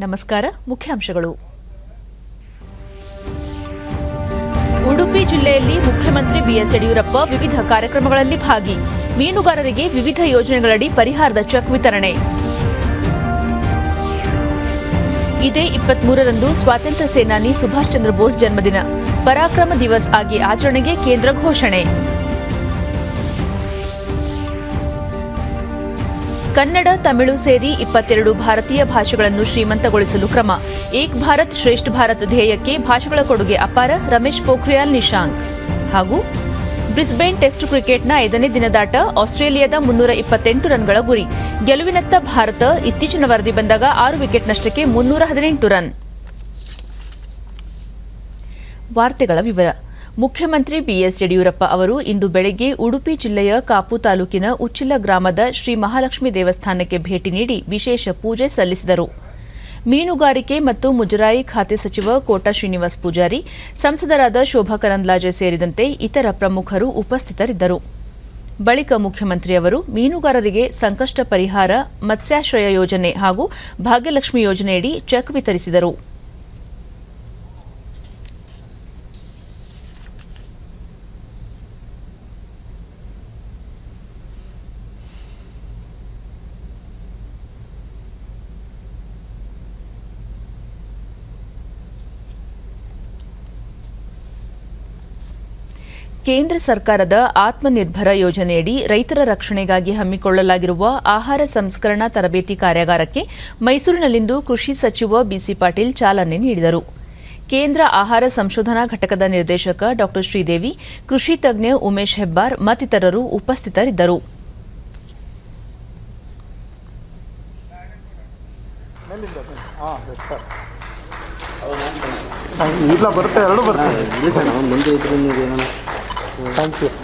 ನಮಸ್ಕಾರ ಮುಖ್ಯಾಂಶಗಳು ಉಡುಪಿ ಜಿಲ್ಲೆಯಲ್ಲಿ ಮುಖ್ಯಮಂತ್ರಿ ಬಿಎಸ್ ಯಡಿಯೂರಪ್ಪ ವಿವಿಧ ಕಾರ್ಯಕ್ರಮಗಳಲ್ಲಿ ಭಾಗಿ ಮೀನುಗಾರರಿಗೆ ವಿವಿಧ ಯೋಜನೆಗಳಡಿ ಪರಿಹಾರದ ಚೆಕ್ ವಿತರಣೆ ಇದೇ ಇಪ್ಪತ್ಮೂರರಂದು ಸ್ವಾತಂತ್ರ್ಯ ಸೇನಾನಿ ಸುಭಾಷ್ ಚಂದ್ರ ಬೋಸ್ ಜನ್ಮದಿನ ಪರಾಕ್ರಮ ದಿವಸ್ ಆಗಿ ಆಚರಣೆಗೆ ಕೇಂದ್ರ ಘೋಷಣೆ ಕನ್ನಡ ತಮಿಳು ಸೇರಿ ಇಪ್ಪತ್ತೆರಡು ಭಾರತೀಯ ಭಾಷೆಗಳನ್ನು ಶ್ರೀಮಂತಗೊಳಿಸಲು ಕ್ರಮ ಏಕ್ ಭಾರತ್ ಶ್ರೇಷ್ಠ ಭಾರತ್ ಧ್ಯೇಯಕ್ಕೆ ಭಾಷೆಗಳ ಕೊಡುಗೆ ಅಪಾರ ರಮೇಶ್ ಪೋಖ್ರಿಯಾಲ್ ನಿಶಾಂಕ್ ಹಾಗೂ ಬ್ರಿಸ್ಬೇನ್ ಟೆಸ್ಟ್ ಕ್ರಿಕೆಟ್ನ ಐದನೇ ದಿನದಾಟ ಆಸ್ಟ್ರೇಲಿಯಾದ ಮುನ್ನೂರ ಇಪ್ಪತ್ತೆಂಟು ರನ್ಗಳ ಗುರಿ ಗೆಲುವಿನತ್ತ ಭಾರತ ಇತ್ತೀಚಿನ ವರದಿ ಬಂದಾಗ ಆರು ವಿಕೆಟ್ ನಷ್ಟಕ್ಕೆ ಮುನ್ನೂರ ಹದಿನೆಂಟು ರನ್ ವಾರ್ತೆಗಳ ವಿವರ ಮುಖ್ಯಮಂತ್ರಿ ಬಿಎಸ್ ಯಡಿಯೂರಪ್ಪ ಅವರು ಇಂದು ಬೆಳಗ್ಗೆ ಉಡುಪಿ ಜಿಲ್ಲೆಯ ಕಾಪು ತಾಲೂಕಿನ ಉಚ್ಚಿಲ ಗ್ರಾಮದ ಶ್ರೀ ಮಹಾಲಕ್ಷ್ಮಿ ದೇವಸ್ಥಾನಕ್ಕೆ ಭೇಟಿ ನೀಡಿ ವಿಶೇಷ ಪೂಜೆ ಸಲ್ಲಿಸಿದರು ಮೀನುಗಾರಿಕೆ ಮತ್ತು ಮುಜರಾಯಿ ಖಾತೆ ಸಚಿವ ಕೋಟಾ ಶ್ರೀನಿವಾಸ್ ಪೂಜಾರಿ ಸಂಸದರಾದ ಶೋಭಾ ಕರಂದ್ಲಾಜೆ ಸೇರಿದಂತೆ ಇತರ ಪ್ರಮುಖರು ಉಪಸ್ಥಿತರಿದ್ದರು ಬಳಿಕ ಮುಖ್ಯಮಂತ್ರಿ ಅವರು ಮೀನುಗಾರರಿಗೆ ಸಂಕಷ್ಟ ಪರಿಹಾರ ಮತ್ಸ್ಯಾಶ್ರಯ ಯೋಜನೆ ಹಾಗೂ ಭಾಗ್ಯಲಕ್ಷ್ಮಿ ಯೋಜನೆಯಡಿ ಚೆಕ್ ವಿತರಿಸಿದರು ಕೇಂದ್ರ ಸರ್ಕಾರದ ಆತ್ಮನಿರ್ಭರ ಯೋಜನೆಯಡಿ ರೈತರ ರಕ್ಷಣೆಗಾಗಿ ಹಮ್ಮಿಕೊಳ್ಳಲಾಗಿರುವ ಆಹಾರ ಸಂಸ್ಕರಣಾ ತರಬೇತಿ ಕಾರ್ಯಾಗಾರಕ್ಕೆ ಮೈಸೂರಿನಲ್ಲಿಂದು ಕೃಷಿ ಸಚಿವ ಬಿಸಿ ಪಾಟೀಲ್ ಚಾಲನೆ ನೀಡಿದರು ಕೇಂದ್ರ ಆಹಾರ ಸಂಶೋಧನಾ ಘಟಕದ ನಿರ್ದೇಶಕ ಡಾ ಶ್ರೀದೇವಿ ಕೃಷಿ ತಜ್ಞ ಉಮೇಶ್ ಹೆಬ್ಬಾರ್ ಮತ್ತಿತರರು ಉಪಸ್ಥಿತರಿದ್ದರು ಇಲ್ಲ ಬರುತ್ತೆ ಎರಡು ಬರುತ್ತೆ ಇಲ್ಲ ಸರ್ ನಾವು ಮುಂದೆ ಇದ್ರೆ ನೀವು ಏನೋ ಥ್ಯಾಂಕ್ ಯು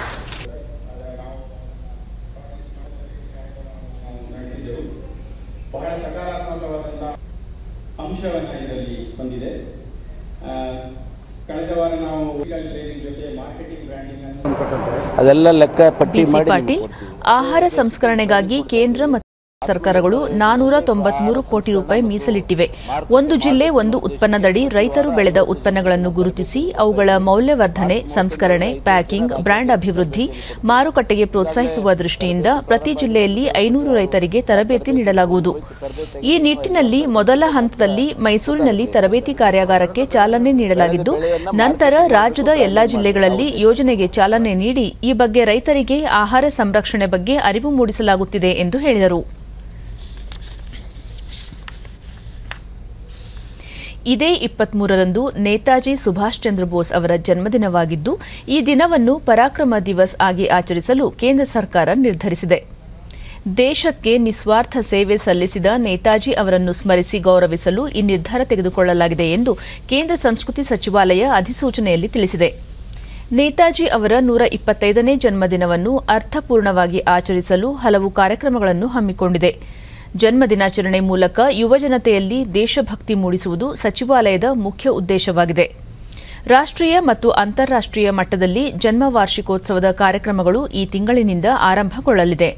ಬಹಳ ಸಕಾರಾತ್ಮಕವಾದಂಥ ಅಂಶವನ್ನು ಇದರಲ್ಲಿ ಹೊಂದಿದೆ ಆ, ಕಳೆದ ವಾರ ನಾವು ವೆಹಿಕಲ್ ಟ್ರೈನಿಂಗ್ ಜೊತೆ ಮಾರ್ಕೆಟಿಂಗ್ ಬ್ರ್ಯಾಂಡಿಂಗ್ ಅನ್ನು ಅದೆಲ್ಲ ಲೆಕ್ಕ ಪಟ್ಟಿ ಬಿಸಿ ಮಾಡಿ ಪಾಟೀಲ್ ಆಹಾರ ಸಂಸ್ಕರಣೆಗಾಗಿ ಕೇಂದ್ರ ಮತ್ತು ಸರ್ಕಾರಗಳು ನಾನೂರ ತೊಂಬತ್ಮೂರು ಕೋಟಿ ರೂಪಾಯಿ ಮೀಸಲಿಟ್ಟಿವೆ ಒಂದು ಜಿಲ್ಲೆ ಒಂದು ಉತ್ಪನ್ನದಡಿ ರೈತರು ಬೆಳೆದ ಉತ್ಪನ್ನಗಳನ್ನು ಗುರುತಿಸಿ ಅವುಗಳ ಮೌಲ್ಯವರ್ಧನೆ ಸಂಸ್ಕರಣೆ ಪ್ಯಾಕಿಂಗ್ ಬ್ರ್ಯಾಂಡ್ ಅಭಿವೃದ್ಧಿ ಮಾರುಕಟ್ಟೆಗೆ ಪ್ರೋತ್ಸಾಹಿಸುವ ದೃಷ್ಟಿಯಿಂದ ಪ್ರತಿ ಜಿಲ್ಲೆಯಲ್ಲಿ ಐನೂರು ರೈತರಿಗೆ ತರಬೇತಿ ನೀಡಲಾಗುವುದು ಈ ನಿಟ್ಟಿನಲ್ಲಿ ಮೊದಲ ಹಂತದಲ್ಲಿ ಮೈಸೂರಿನಲ್ಲಿ ತರಬೇತಿ ಕಾರ್ಯಾಗಾರಕ್ಕೆ ಚಾಲನೆ ನೀಡಲಾಗಿದ್ದು ನಂತರ ರಾಜ್ಯದ ಎಲ್ಲಾ ಜಿಲ್ಲೆಗಳಲ್ಲಿ ಯೋಜನೆಗೆ ಚಾಲನೆ ನೀಡಿ ಈ ಬಗ್ಗೆ ರೈತರಿಗೆ ಆಹಾರ ಸಂರಕ್ಷಣೆ ಬಗ್ಗೆ ಅರಿವು ಮೂಡಿಸಲಾಗುತ್ತಿದೆ ಎಂದು ಹೇಳಿದರು ಇದೇ ಇಪ್ಪತ್ಮೂರರಂದು ನೇತಾಜಿ ಸುಭಾಷ್ ಚಂದ್ರ ಬೋಸ್ ಅವರ ಜನ್ಮದಿನವಾಗಿದ್ದು ಈ ದಿನವನ್ನು ಪರಾಕ್ರಮ ದಿವಸ್ ಆಗಿ ಆಚರಿಸಲು ಕೇಂದ್ರ ಸರ್ಕಾರ ನಿರ್ಧರಿಸಿದೆ ದೇಶಕ್ಕೆ ನಿಸ್ವಾರ್ಥ ಸೇವೆ ಸಲ್ಲಿಸಿದ ನೇತಾಜಿ ಅವರನ್ನು ಸ್ಮರಿಸಿ ಗೌರವಿಸಲು ಈ ನಿರ್ಧಾರ ತೆಗೆದುಕೊಳ್ಳಲಾಗಿದೆ ಎಂದು ಕೇಂದ್ರ ಸಂಸ್ಕೃತಿ ಸಚಿವಾಲಯ ಅಧಿಸೂಚನೆಯಲ್ಲಿ ತಿಳಿಸಿದೆ ನೇತಾಜಿ ಅವರ ನೂರ ಇಪ್ಪತ್ತೈದನೇ ಜನ್ಮದಿನವನ್ನು ಅರ್ಥಪೂರ್ಣವಾಗಿ ಆಚರಿಸಲು ಹಲವು ಕಾರ್ಯಕ್ರಮಗಳನ್ನು ಹಮ್ಮಿಕೊಂಡಿದೆ ಜನ್ಮದಿನಾಚರಣೆ ಮೂಲಕ ಯುವಜನತೆಯಲ್ಲಿ ದೇಶಭಕ್ತಿ ಮೂಡಿಸುವುದು ಸಚಿವಾಲಯದ ಮುಖ್ಯ ಉದ್ದೇಶವಾಗಿದೆ ರಾಷ್ಟ್ರೀಯ ಮತ್ತು ಅಂತಾರಾಷ್ಟ್ರೀಯ ಮಟ್ಟದಲ್ಲಿ ಜನ್ಮ ವಾರ್ಷಿಕೋತ್ಸವದ ಕಾರ್ಯಕ್ರಮಗಳು ಈ ತಿಂಗಳಿನಿಂದ ಆರಂಭಗೊಳ್ಳಲಿದೆ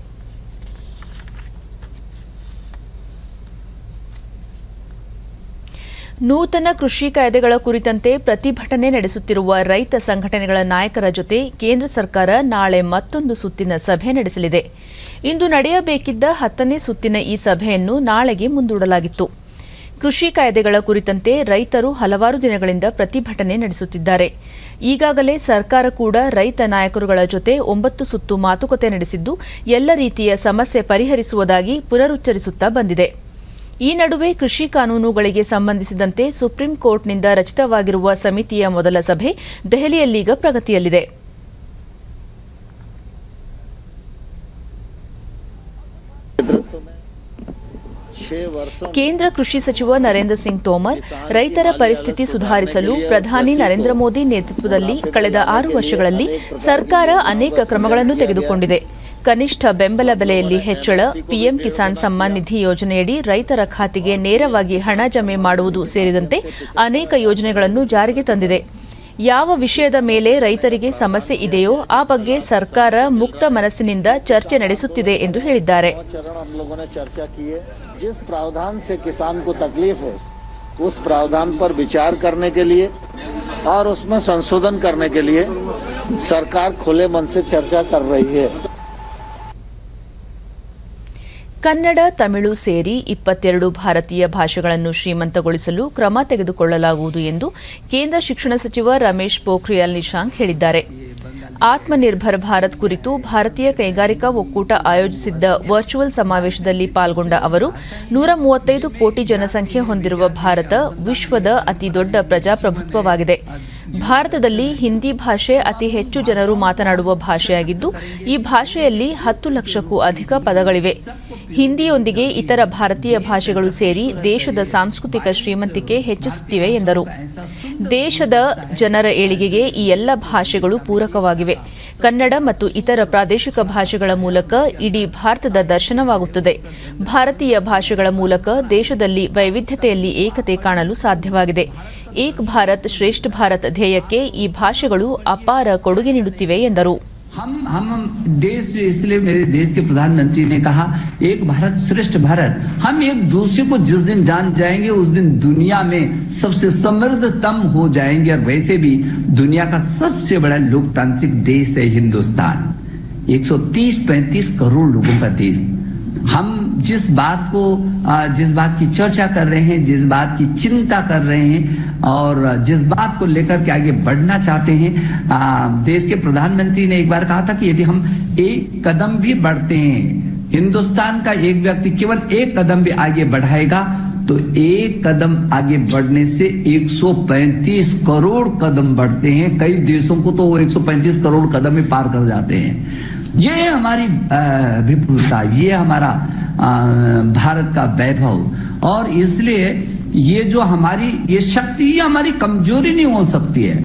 ನೂತನ ಕೃಷಿ ಕಾಯ್ದೆಗಳ ಕುರಿತಂತೆ ಪ್ರತಿಭಟನೆ ನಡೆಸುತ್ತಿರುವ ರೈತ ಸಂಘಟನೆಗಳ ನಾಯಕರ ಜೊತೆ ಕೇಂದ್ರ ಸರ್ಕಾರ ನಾಳೆ ಮತ್ತೊಂದು ಸುತ್ತಿನ ಸಭೆ ನಡೆಸಲಿದೆ ಇಂದು ನಡೆಯಬೇಕಿದ್ದ ಹತ್ತನೇ ಸುತ್ತಿನ ಈ ಸಭೆಯನ್ನು ನಾಳೆಗೆ ಮುಂದೂಡಲಾಗಿತ್ತು ಕೃಷಿ ಕಾಯ್ದೆಗಳ ಕುರಿತಂತೆ ರೈತರು ಹಲವಾರು ದಿನಗಳಿಂದ ಪ್ರತಿಭಟನೆ ನಡೆಸುತ್ತಿದ್ದಾರೆ ಈಗಾಗಲೇ ಸರ್ಕಾರ ಕೂಡ ರೈತ ನಾಯಕರುಗಳ ಜೊತೆ ಒಂಬತ್ತು ಸುತ್ತು ಮಾತುಕತೆ ನಡೆಸಿದ್ದು ಎಲ್ಲ ರೀತಿಯ ಸಮಸ್ಯೆ ಪರಿಹರಿಸುವುದಾಗಿ ಪುನರುಚ್ಚರಿಸುತ್ತಾ ಬಂದಿದೆ ಈ ನಡುವೆ ಕೃಷಿ ಕಾನೂನುಗಳಿಗೆ ಸಂಬಂಧಿಸಿದಂತೆ ಸುಪ್ರೀಂ ಕೋರ್ಟ್ನಿಂದ ರಚಿತವಾಗಿರುವ ಸಮಿತಿಯ ಮೊದಲ ಸಭೆ ದೆಹಲಿಯಲ್ಲೀಗ ಪ್ರಗತಿಯಲ್ಲಿದೆ ಕೇಂದ್ರ ಕೃಷಿ ಸಚಿವ ನರೇಂದ್ರ ಸಿಂಗ್ ತೋಮರ್ ರೈತರ ಪರಿಸ್ಥಿತಿ ಸುಧಾರಿಸಲು ಪ್ರಧಾನಿ ನರೇಂದ್ರ ಮೋದಿ ನೇತೃತ್ವದಲ್ಲಿ ಕಳೆದ ಆರು ವರ್ಷಗಳಲ್ಲಿ ಸರ್ಕಾರ ಅನೇಕ ಕ್ರಮಗಳನ್ನು ತೆಗೆದುಕೊಂಡಿದೆ ಕನಿಷ್ಠ ಬೆಂಬಲ ಬೆಲೆಯಲ್ಲಿ ಹೆಚ್ಚಳ ಪಿಎಂ ಕಿಸಾನ್ ಸಮ್ಮಾನ್ ನಿಧಿ ಯೋಜನೆಯಡಿ ರೈತರ ಖಾತೆಗೆ ನೇರವಾಗಿ ಹಣ ಜಮೆ ಮಾಡುವುದು ಸೇರಿದಂತೆ ಅನೇಕ ಯೋಜನೆಗಳನ್ನು ಜಾರಿಗೆ ತಂದಿದೆ ಯಾವ ವಿಷಯದ ಮೇಲೆ ರೈತರಿಗೆ ಸಮಸ್ಯೆ ಇದೆಯೋ ಆ ಬಗ್ಗೆ ಸರ್ಕಾರ ಮುಕ್ತ ಮನಸ್ಸಿನಿಂದ ಚರ್ಚೆ ನಡೆಸುತ್ತಿದೆ ಎಂದು ಹೇಳಿದ್ದಾರೆ चरण हम लोगों ने चर्चा की है जिस प्रावधान से किसान को तकलीफ है उस प्रावधान पर विचार करने के लिए और उसमें संशोधन करने के लिए सरकार खुले मन से चर्चा कर रही है ಕನ್ನಡ ತಮಿಳು ಸೇರಿ ಇಪ್ಪತ್ತೆರಡು ಭಾರತೀಯ ಭಾಷೆಗಳನ್ನು ಶ್ರೀಮಂತಗೊಳಿಸಲು ಕ್ರಮ ತೆಗೆದುಕೊಳ್ಳಲಾಗುವುದು ಎಂದು ಕೇಂದ್ರ ಶಿಕ್ಷಣ ಸಚಿವ ರಮೇಶ್ ಪೋಖ್ರಿಯಾಲ್ ನಿಶಾಂಕ್ ಹೇಳಿದ್ದಾರೆ ಆತ್ಮನಿರ್ಭರ್ ಭಾರತ್ ಕುರಿತು ಭಾರತೀಯ ಕೈಗಾರಿಕಾ ಒಕ್ಕೂಟ ಆಯೋಜಿಸಿದ್ದ ವರ್ಚುವಲ್ ಸಮಾವೇಶದಲ್ಲಿ ಪಾಲ್ಗೊಂಡ ಅವರು ನೂರ ಮೂವತ್ತೈದು ಕೋಟಿ ಜನಸಂಖ್ಯೆ ಹೊಂದಿರುವ ಭಾರತ ವಿಶ್ವದ ಅತಿದೊಡ್ಡ ಪ್ರಜಾಪ್ರಭುತ್ವವಾಗಿದೆ ಭಾರತದಲ್ಲಿ ಹಿಂದಿ ಭಾಷೆ ಅತಿ ಹೆಚ್ಚು ಜನರು ಮಾತನಾಡುವ ಭಾಷೆಯಾಗಿದ್ದು ಈ ಭಾಷೆಯಲ್ಲಿ ಹತ್ತು ಲಕ್ಷಕ್ಕೂ ಅಧಿಕ ಪದಗಳಿವೆ ಹಿಂದಿಯೊಂದಿಗೆ ಇತರ ಭಾರತೀಯ ಭಾಷೆಗಳು ಸೇರಿ ದೇಶದ ಸಾಂಸ್ಕೃತಿಕ ಶ್ರೀಮಂತಿಕೆ ಹೆಚ್ಚಿಸುತ್ತಿವೆ ಎಂದರು ದೇಶದ ಜನರ ಏಳಿಗೆಗೆ ಈ ಎಲ್ಲ ಭಾಷೆಗಳು ಪೂರಕವಾಗಿವೆ ಕನ್ನಡ ಮತ್ತು ಇತರ ಪ್ರಾದೇಶಿಕ ಭಾಷೆಗಳ ಮೂಲಕ ಇಡೀ ಭಾರತದ ದರ್ಶನವಾಗುತ್ತದೆ ಭಾರತೀಯ ಭಾಷೆಗಳ ಮೂಲಕ ದೇಶದಲ್ಲಿ ವೈವಿಧ್ಯತೆಯಲ್ಲಿ ಏಕತೆ ಕಾಣಲು ಸಾಧ್ಯವಾಗಿದೆ ಏಕ್ ಭಾರತ್ ಶ್ರೇಷ್ಠ ಭಾರತ್ ಧ್ಯೇಯಕ್ಕೆ ಈ ಭಾಷೆಗಳು ಅಪಾರ ಕೊಡುಗೆ ನೀಡುತ್ತಿವೆ ಎಂದರು हम हम देश इसलिए मेरे देश के प्रधानमंत्री ने कहा एक भारत श्रेष्ठ भारत हम एक दूसरे को जिस दिन जान जाएंगे उस दिन दुनिया में सबसे समृद्धतम हो जाएंगे और वैसे भी दुनिया का सबसे बड़ा लोकतांत्रिक देश है हिंदुस्तान 130-35 करोड़ लोगों का देश हम जिस बात को आ, जिस बात की चर्चा कर रहे हैं जिस बात की चिंता कर रहे हैं और जिस बात को लेकर के आगे बढ़ना चाहते हैं आ, देश के प्रधानमंत्री ने एक बार कहा था कि यदि हम एक कदम भी बढ़ते हैं हिंदुस्तान का एक व्यक्ति केवल एक कदम भी आगे बढ़ाएगा तो एक कदम आगे बढ़ने से 135 करोड़ कदम बढ़ते हैं कई देशों को तो वो 135 करोड़ कदम ही पार कर जाते हैं ये हमारी अ, विपुलता ये हमारा अ, भारत का वैभव और इसलिए ये जो हमारी ये शक्ति ये हमारी कमजोरी नहीं हो सकती है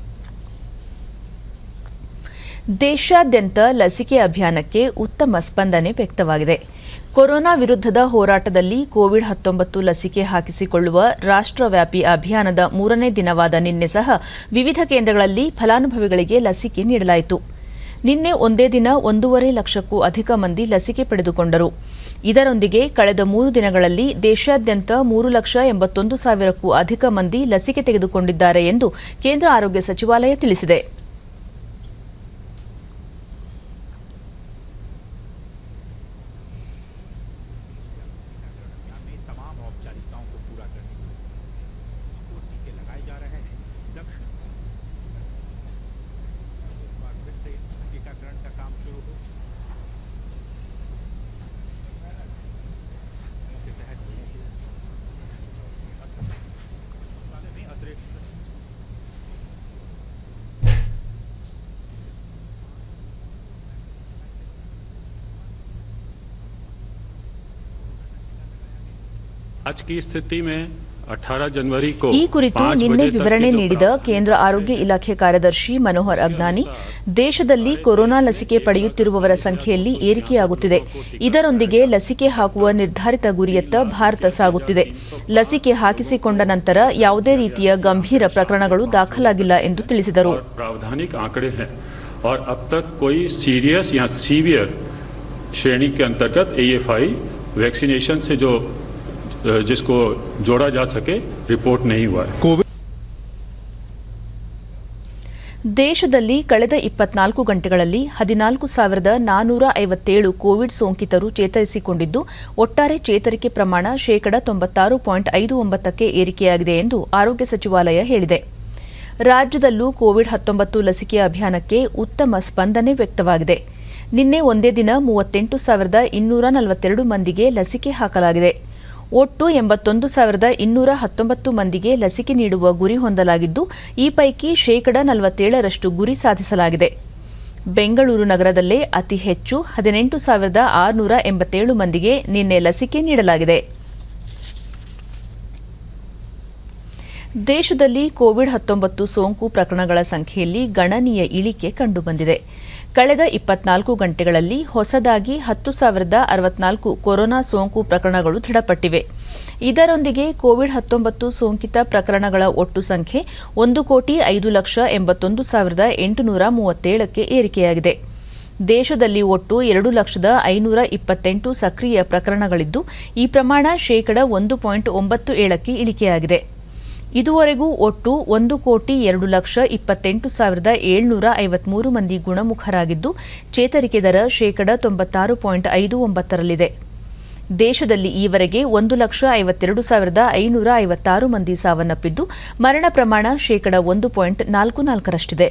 ದೇಶಾದ್ಯಂತ ಲಸಿಕೆ ಅಭಿಯಾನಕ್ಕೆ ಉತ್ತಮ ಸ್ಪಂದನೆ ವ್ಯಕ್ತವಾಗಿದೆ ಕೊರೋನಾ ವಿರುದ್ಧದ ಹೋರಾಟದಲ್ಲಿ ಕೋವಿಡ್ ಹತ್ತೊಂಬತ್ತು ಲಸಿಕೆ ಹಾಕಿಸಿಕೊಳ್ಳುವ ರಾಷ್ಟ್ರವ್ಯಾಪಿ ಅಭಿಯಾನದ ಮೂರನೇ ದಿನವಾದ ನಿನ್ನೆ ಸಹ ವಿವಿಧ ಕೇಂದ್ರಗಳಲ್ಲಿ ಫಲಾನುಭವಿಗಳಿಗೆ ಲಸಿಕೆ ನೀಡಲಾಯಿತು ನಿನ್ನೆ ಒಂದೇ ದಿನ ಒಂದೂವರೆ ಲಕ್ಷಕ್ಕೂ ಅಧಿಕ ಮಂದಿ ಲಸಿಕೆ ಪಡೆದುಕೊಂಡರು ಇದರೊಂದಿಗೆ ಕಳೆದ ಮೂರು ದಿನಗಳಲ್ಲಿ ದೇಶಾದ್ಯಂತ ಮೂರು ಲಕ್ಷ ಎಂಬತ್ತೊಂದು ಸಾವಿರಕ್ಕೂ ಅಧಿಕ ಮಂದಿ ಲಸಿಕೆ ತೆಗೆದುಕೊಂಡಿದ್ದಾರೆ ಎಂದು ಕೇಂದ್ರ ಆರೋಗ್ಯ ಸಚಿವಾಲಯ ತಿಳಿಸಿದೆ तमाम औपचारिकताओं को पूरा करने के लिए और टीके लगाए जा रहे हैं लक्ष्य एक बार फिर से टीकाकरण का काम शुरू हो के तहत अस्पताल में अतिरिक्त आज की स्थिति में 18 जनवरी को ಈ ಕುರಿತು पाँच ನಿನ್ನೆ बजे तक ವಿವರಣೆ के जो ನೀಡಿದ प्रावधान ಕೇಂದ್ರ ಆರೋಗ್ಯ ಇಲಾಖೆ ಕಾರ್ಯದರ್ಶಿ ಮನೋಹರ್ ಅಗ್ನಾನಿ ದೇಶದಲ್ಲಿ ಕೊರೋನಾ ಲಸಿಕೆ ಪಡೆಯುತ್ತಿರುವವರ ಸಂಖ್ಯೆಯಲ್ಲಿ ಏರಿಕೆಯಾಗುತ್ತಿದೆ ಇದರೊಂದಿಗೆ ಲಸಿಕೆ ಹಾಕುವ ನಿರ್ಧಾರಿತ ಗುರಿಯತ್ತ ಭಾರತ ಸಾಗುತ್ತಿದೆ ಲಸಿಕೆ ಹಾಕಿಸಿಕೊಂಡ ನಂತರ ಯಾವುದೇ ರೀತಿಯ ಗಂಭೀರ ಪ್ರಕರಣಗಳು ದಾಖಲಾಗಿಲ್ಲ ಎಂದು ತಿಳಿಸಿದರು और प्रावधानिक आंकड़े हैं और अब तक कोई सीरियस या सीवियर श्रेणी के अंतर्गत एएफआई वैक्सीनेशन से जो अ, जिसको जोड़ा जा सके रिपोर्ट नहीं हुआ है ದೇಶದಲ್ಲಿ ಕಳೆದ ಇಪ್ಪತ್ನಾಲ್ಕು ಗಂಟೆಗಳಲ್ಲಿ ಹದಿನಾಲ್ಕು ಸಾವಿರದ ನಾನೂರ ಐವತ್ತೇಳು ಕೋವಿಡ್ ಸೋಂಕಿತರು ಚೇತರಿಸಿಕೊಂಡಿದ್ದು ಒಟ್ಟಾರೆ ಚೇತರಿಕೆ ಪ್ರಮಾಣ ಶೇಕಡ ತೊಂಬತ್ತಾರು ಪಾಯಿಂಟ್ ಐದು ಒಂಬತ್ತಕ್ಕೆ ಏರಿಕೆಯಾಗಿದೆ ಎಂದು ಆರೋಗ್ಯ ಸಚಿವಾಲಯ ಹೇಳಿದೆ ರಾಜ್ಯದಲ್ಲೂ ಕೋವಿಡ್ ಹತ್ತೊಂಬತ್ತು ಲಸಿಕೆ ಅಭಿಯಾನಕ್ಕೆ ಉತ್ತಮ ಸ್ಪಂದನೆ ವ್ಯಕ್ತವಾಗಿದೆ ನಿನ್ನೆ ಒಂದೇ ದಿನ ಮೂವತ್ತೆಂಟು ಸಾವಿರದ ಇನ್ನೂರ ನಲವತ್ತೆರಡು ಮಂದಿಗೆ ಲಸಿಕೆ ಹಾಕಲಾಗಿದೆ ಒಟ್ಟು ಎಂಬತ್ತೊಂದು ಸಾವಿರದ ಇನ್ನೂರ ಹತ್ತೊಂಬತ್ತು ಮಂದಿಗೆ ಲಸಿಕೆ ನೀಡುವ ಗುರಿ ಹೊಂದಲಾಗಿದ್ದು ಈ ಪೈಕಿ ಶೇಕಡ ನಲವತ್ತೇಳರಷ್ಟು ಗುರಿ ಸಾಧಿಸಲಾಗಿದೆ ಬೆಂಗಳೂರು ನಗರದಲ್ಲೇ ಅತಿ ಹೆಚ್ಚು ಹದಿನೆಂಟು ಸಾವಿರದ ಆರುನೂರ ಎಂಬತ್ತೇಳು ಮಂದಿಗೆ ನಿನ್ನೆ ಲಸಿಕೆ ನೀಡಲಾಗಿದೆ ದೇಶದಲ್ಲಿ ಕೋವಿಡ್ ಹತ್ತೊಂಬತ್ತು ಸೋಂಕು ಪ್ರಕರಣಗಳ ಸಂಖ್ಯೆಯಲ್ಲಿ ಗಣನೀಯ ಇಳಿಕೆ ಕಂಡುಬಂದಿದೆ ಕಳೆದ ಇಪ್ಪತ್ನಾಲ್ಕು ಗಂಟೆಗಳಲ್ಲಿ ಹೊಸದಾಗಿ ಹತ್ತು ಸಾವಿರದ ಅರವತ್ನಾಲ್ಕು ಕೊರೋನಾ ಸೋಂಕು ಪ್ರಕರಣಗಳು ದೃಢಪಟ್ಟಿವೆ ಇದರೊಂದಿಗೆ ಕೋವಿಡ್ ಹತ್ತೊಂಬತ್ತು ಸೋಂಕಿತ ಪ್ರಕರಣಗಳ ಒಟ್ಟು ಸಂಖ್ಯೆ ಒಂದು ಕೋಟಿ ಐದು ಲಕ್ಷ ಎಂಬತ್ತೊಂದು ಸಾವಿರದ ಎಂಟುನೂರ ಮೂವತ್ತೇಳಕ್ಕೆ ಏರಿಕೆಯಾಗಿದೆ ದೇಶದಲ್ಲಿ ಒಟ್ಟು ಎರಡು ಲಕ್ಷದ ಐನೂರ ಇಪ್ಪತ್ತೆಂಟು ಸಕ್ರಿಯ ಪ್ರಕರಣಗಳಿದ್ದು ಈ ಪ್ರಮಾಣ ಶೇಕಡ ಒಂದು ಪಾಯಿಂಟ್ ಒಂಬತ್ತು ಏಳಕ್ಕೆ ಇಳಿಕೆಯಾಗಿದೆ ಇದುವರೆಗೂ ಒಟ್ಟು ಒಂದು ಕೋಟಿ ಎರಡು ಲಕ್ಷ ಇಪ್ಪತ್ತೆಂಟು ಸಾವಿರದ ಏಳ್ನೂರ ಐವತ್ಮೂರು ಮಂದಿ ಗುಣಮುಖರಾಗಿದ್ದು ಚೇತರಿಕೆ ದರ ಶೇಕಡ ತೊಂಬತ್ತಾರು ಪಾಯಿಂಟ್ ಐದು ಒಂಬತ್ತರಲ್ಲಿದೆ ದೇಶದಲ್ಲಿ ಈವರೆಗೆ ಒಂದು ಲಕ್ಷ ಐವತ್ತೆರಡು ಸಾವಿರದ ಐನೂರ ಐವತ್ತಾರು ಮಂದಿ ಸಾವನ್ನಪ್ಪಿದ್ದು ಮರಣ ಪ್ರಮಾಣ ಶೇಕಡ ಒಂದು ಪಾಯಿಂಟ್ ನಾಲ್ಕು ನಾಲ್ಕರಷ್ಟಿದೆ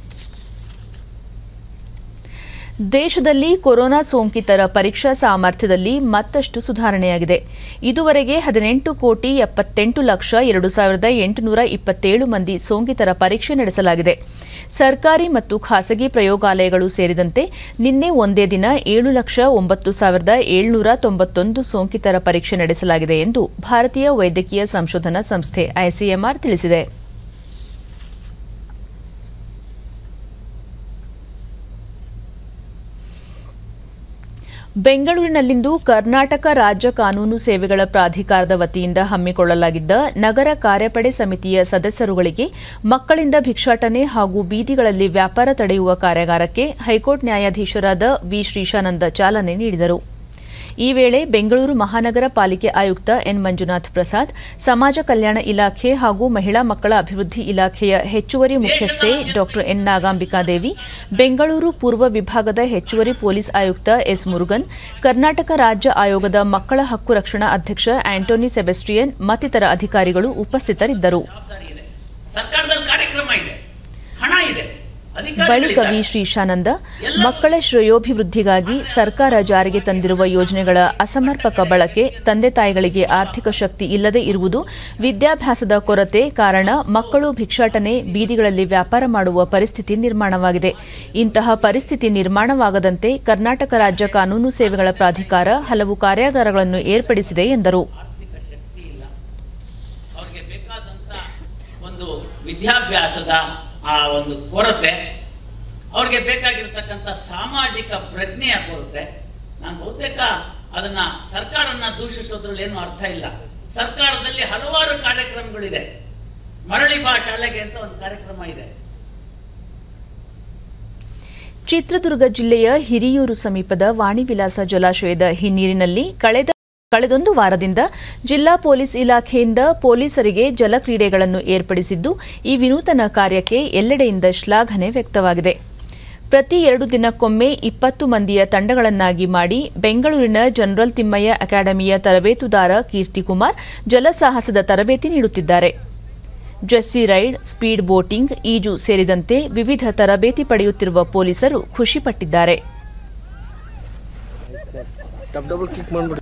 ದೇಶದಲ್ಲಿ ಕೊರೋನಾ ಸೋಂಕಿತರ ಪರೀಕ್ಷಾ ಸಾಮರ್ಥ್ಯದಲ್ಲಿ ಮತ್ತಷ್ಟು ಸುಧಾರಣೆಯಾಗಿದೆ ಇದುವರೆಗೆ ಹದಿನೆಂಟು ಕೋಟಿ ಎಪ್ಪತ್ತೆಂಟು ಲಕ್ಷ ಎರಡು ಸಾವಿರದ ಎಂಟುನೂರ ಇಪ್ಪತ್ತೇಳು ಮಂದಿ ಸೋಂಕಿತರ ಪರೀಕ್ಷೆ ನಡೆಸಲಾಗಿದೆ ಸರ್ಕಾರಿ ಮತ್ತು ಖಾಸಗಿ ಪ್ರಯೋಗಾಲಯಗಳು ಸೇರಿದಂತೆ ನಿನ್ನೆ ಒಂದೇ ದಿನ ಏಳು ಲಕ್ಷ ಒಂಬತ್ತು ಸಾವಿರದ ಏಳ್ನೂರ ತೊಂಬತ್ತೊಂದು ಸೋಂಕಿತರ ಪರೀಕ್ಷೆ ನಡೆಸಲಾಗಿದೆ ಎಂದು ಭಾರತೀಯ ವೈದ್ಯಕೀಯ ಸಂಶೋಧನಾ ಸಂಸ್ಥೆ ಐಸಿಎಂಆರ್ ತಿಳಿಸಿದೆ ಬೆಂಗಳೂರಿನಲ್ಲಿಂದು ಕರ್ನಾಟಕ ರಾಜ್ಯ ಕಾನೂನು ಸೇವೆಗಳ ಪ್ರಾಧಿಕಾರದ ವತಿಯಿಂದ ಹಮ್ಮಿಕೊಳ್ಳಲಾಗಿದ್ದ ನಗರ ಕಾರ್ಯಪಡೆ ಸಮಿತಿಯ ಸದಸ್ಯರುಗಳಿಗೆ ಮಕ್ಕಳಿಂದ ಭಿಕ್ಷಾಟನೆ ಹಾಗೂ ಬೀದಿಗಳಲ್ಲಿ ವ್ಯಾಪಾರ ತಡೆಯುವ ಕಾರ್ಯಾಗಾರಕ್ಕೆ ಹೈಕೋರ್ಟ್ ನ್ಯಾಯಾಧೀಶರಾದ ವಿ ಶ್ರೀಶಾನಂದ ಚಾಲನೆ ನೀಡಿದರು ಈ ವೇಳೆ ಬೆಂಗಳೂರು ಮಹಾನಗರ ಪಾಲಿಕೆ ಆಯುಕ್ತ ಎನ್ ಮಂಜುನಾಥ್ ಪ್ರಸಾದ್ ಸಮಾಜ ಕಲ್ಯಾಣ ಇಲಾಖೆ ಹಾಗೂ ಮಹಿಳಾ ಮಕ್ಕಳ ಅಭಿವೃದ್ಧಿ ಇಲಾಖೆಯ ಹೆಚ್ಚುವರಿ ಮುಖ್ಯಸ್ಥೆ ಡಾ ಎನ್ ನಾಗಾಂಬಿಕಾದೇವಿ ಬೆಂಗಳೂರು ಪೂರ್ವ ವಿಭಾಗದ ಹೆಚ್ಚುವರಿ ಪೊಲೀಸ್ ಆಯುಕ್ತ ಎಸ್ ಮುರುಗನ್ ಕರ್ನಾಟಕ ರಾಜ್ಯ ಆಯೋಗದ ಮಕ್ಕಳ ಹಕ್ಕು ರಕ್ಷಣಾ ಅಧ್ಯಕ್ಷ ಆಂಟೋನಿ ಸೆಬೆಸ್ಟಿಯನ್ ಮತ್ತಿತರ ಅಧಿಕಾರಿಗಳು ಉಪಸ್ಥಿತರಿದ್ದರು ಸರ್ಕಾರದಲ್ಲಿ ಕಾರ್ಯಕ್ರಮ ಇದೆ ಹಣ ಇದೆ ಬಳಿಕ ವಿ ಶ್ರೀಶಾನಂದ ಮಕ್ಕಳ ಶ್ರೇಯೋಭಿವೃದ್ಧಿಗಾಗಿ ಸರ್ಕಾರ ಜಾರಿಗೆ ತಂದಿರುವ ಯೋಜನೆಗಳ ಅಸಮರ್ಪಕ ಬಳಕೆ ತಂದೆ ತಾಯಿಗಳಿಗೆ ಆರ್ಥಿಕ ಶಕ್ತಿ ಇಲ್ಲದೆ ಇರುವುದು ವಿದ್ಯಾಭ್ಯಾಸದ ಕೊರತೆ ಕಾರಣ ಮಕ್ಕಳು ಭಿಕ್ಷಾಟನೆ ಬೀದಿಗಳಲ್ಲಿ ವ್ಯಾಪಾರ ಮಾಡುವ ಪರಿಸ್ಥಿತಿ ನಿರ್ಮಾಣವಾಗಿದೆ ಇಂತಹ ಪರಿಸ್ಥಿತಿ ನಿರ್ಮಾಣವಾಗದಂತೆ ಕರ್ನಾಟಕ ರಾಜ್ಯ ಕಾನೂನು ಸೇವೆಗಳ ಪ್ರಾಧಿಕಾರ ಹಲವು ಕಾರ್ಯಾಗಾರಗಳನ್ನು ಏರ್ಪಡಿಸಿದೆ ಎಂದರು ಅವ್ರಿಗೆ ಬೇಕಾದಂತ ಒಂದು ವಿದ್ಯಾಭ್ಯಾಸದ ಆ ಒಂದು ಕೊರತೆ ಅವ್ರಿಗೆ ಬೇಕಾಗಿರ್ತಕ್ಕಂಥ ಸಾಮಾಜಿಕ ಪ್ರಜ್ಞೆಯ ಕೊರತೆ ನಾನು ಬಹುತೇಕ ಅದನ್ನ ಸರ್ಕಾರನ ದೂಷಿಸೋದ್ರಲ್ಲಿ ಏನು ಅರ್ಥ ಇಲ್ಲ ಸರ್ಕಾರದಲ್ಲಿ ಹಲವಾರು ಕಾರ್ಯಕ್ರಮಗಳಿದೆ ಮರಳಿ ಬಾ ಶಾಲೆಗೆ ಅಂತ ಒಂದು ಕಾರ್ಯಕ್ರಮ ಇದೆ ಚಿತ್ರದುರ್ಗ ಜಿಲ್ಲೆಯ ಹಿರಿಯೂರು ಸಮೀಪದ ವಾಣಿವಿಲಾಸ ಜಲಾಶಯದ ಹಿನ್ನೀರಿನಲ್ಲಿ ಕಳೆದ ಕಳೆದೊಂದು ವಾರದಿಂದ ಜಿಲ್ಲಾ ಪೊಲೀಸ್ ಇಲಾಖೆಯಿಂದ ಪೊಲೀಸರಿಗೆ ಜಲಕ್ರೀಡೆಗಳನ್ನು ಏರ್ಪಡಿಸಿದ್ದು ಈ ವಿನೂತನ ಕಾರ್ಯಕ್ಕೆ ಎಲ್ಲೆಡೆಯಿಂದ ಶ್ಲಾಘನೆ ವ್ಯಕ್ತವಾಗಿದೆ ಪ್ರತಿ ಎರಡು ದಿನಕ್ಕೊಮ್ಮೆ ಇಪ್ಪತ್ತು ಮಂದಿಯ ತಂಡಗಳನ್ನಾಗಿ ಮಾಡಿ ಬೆಂಗಳೂರಿನ ಜನರಲ್ ತಿಮ್ಮಯ್ಯ ಅಕಾಡೆಮಿಯ ತರಬೇತುದಾರ ಕೀರ್ತಿಕುಮಾರ್ ಜಲಸಾಹಸದ ತರಬೇತಿ ನೀಡುತ್ತಿದ್ದಾರೆ ಜೆಸ್ಸಿ ರೈಡ್ ಸ್ಪೀಡ್ ಬೋಟಿಂಗ್ ಈಜು ಸೇರಿದಂತೆ ವಿವಿಧ ತರಬೇತಿ ಪಡೆಯುತ್ತಿರುವ ಪೊಲೀಸರು ಖುಷಿಪಟ್ಟಿದ್ದಾರೆ ಡಬ್ ಡಬಲ್ ಕಿಕ್ ಮಾಡ್ಬಿಡಿ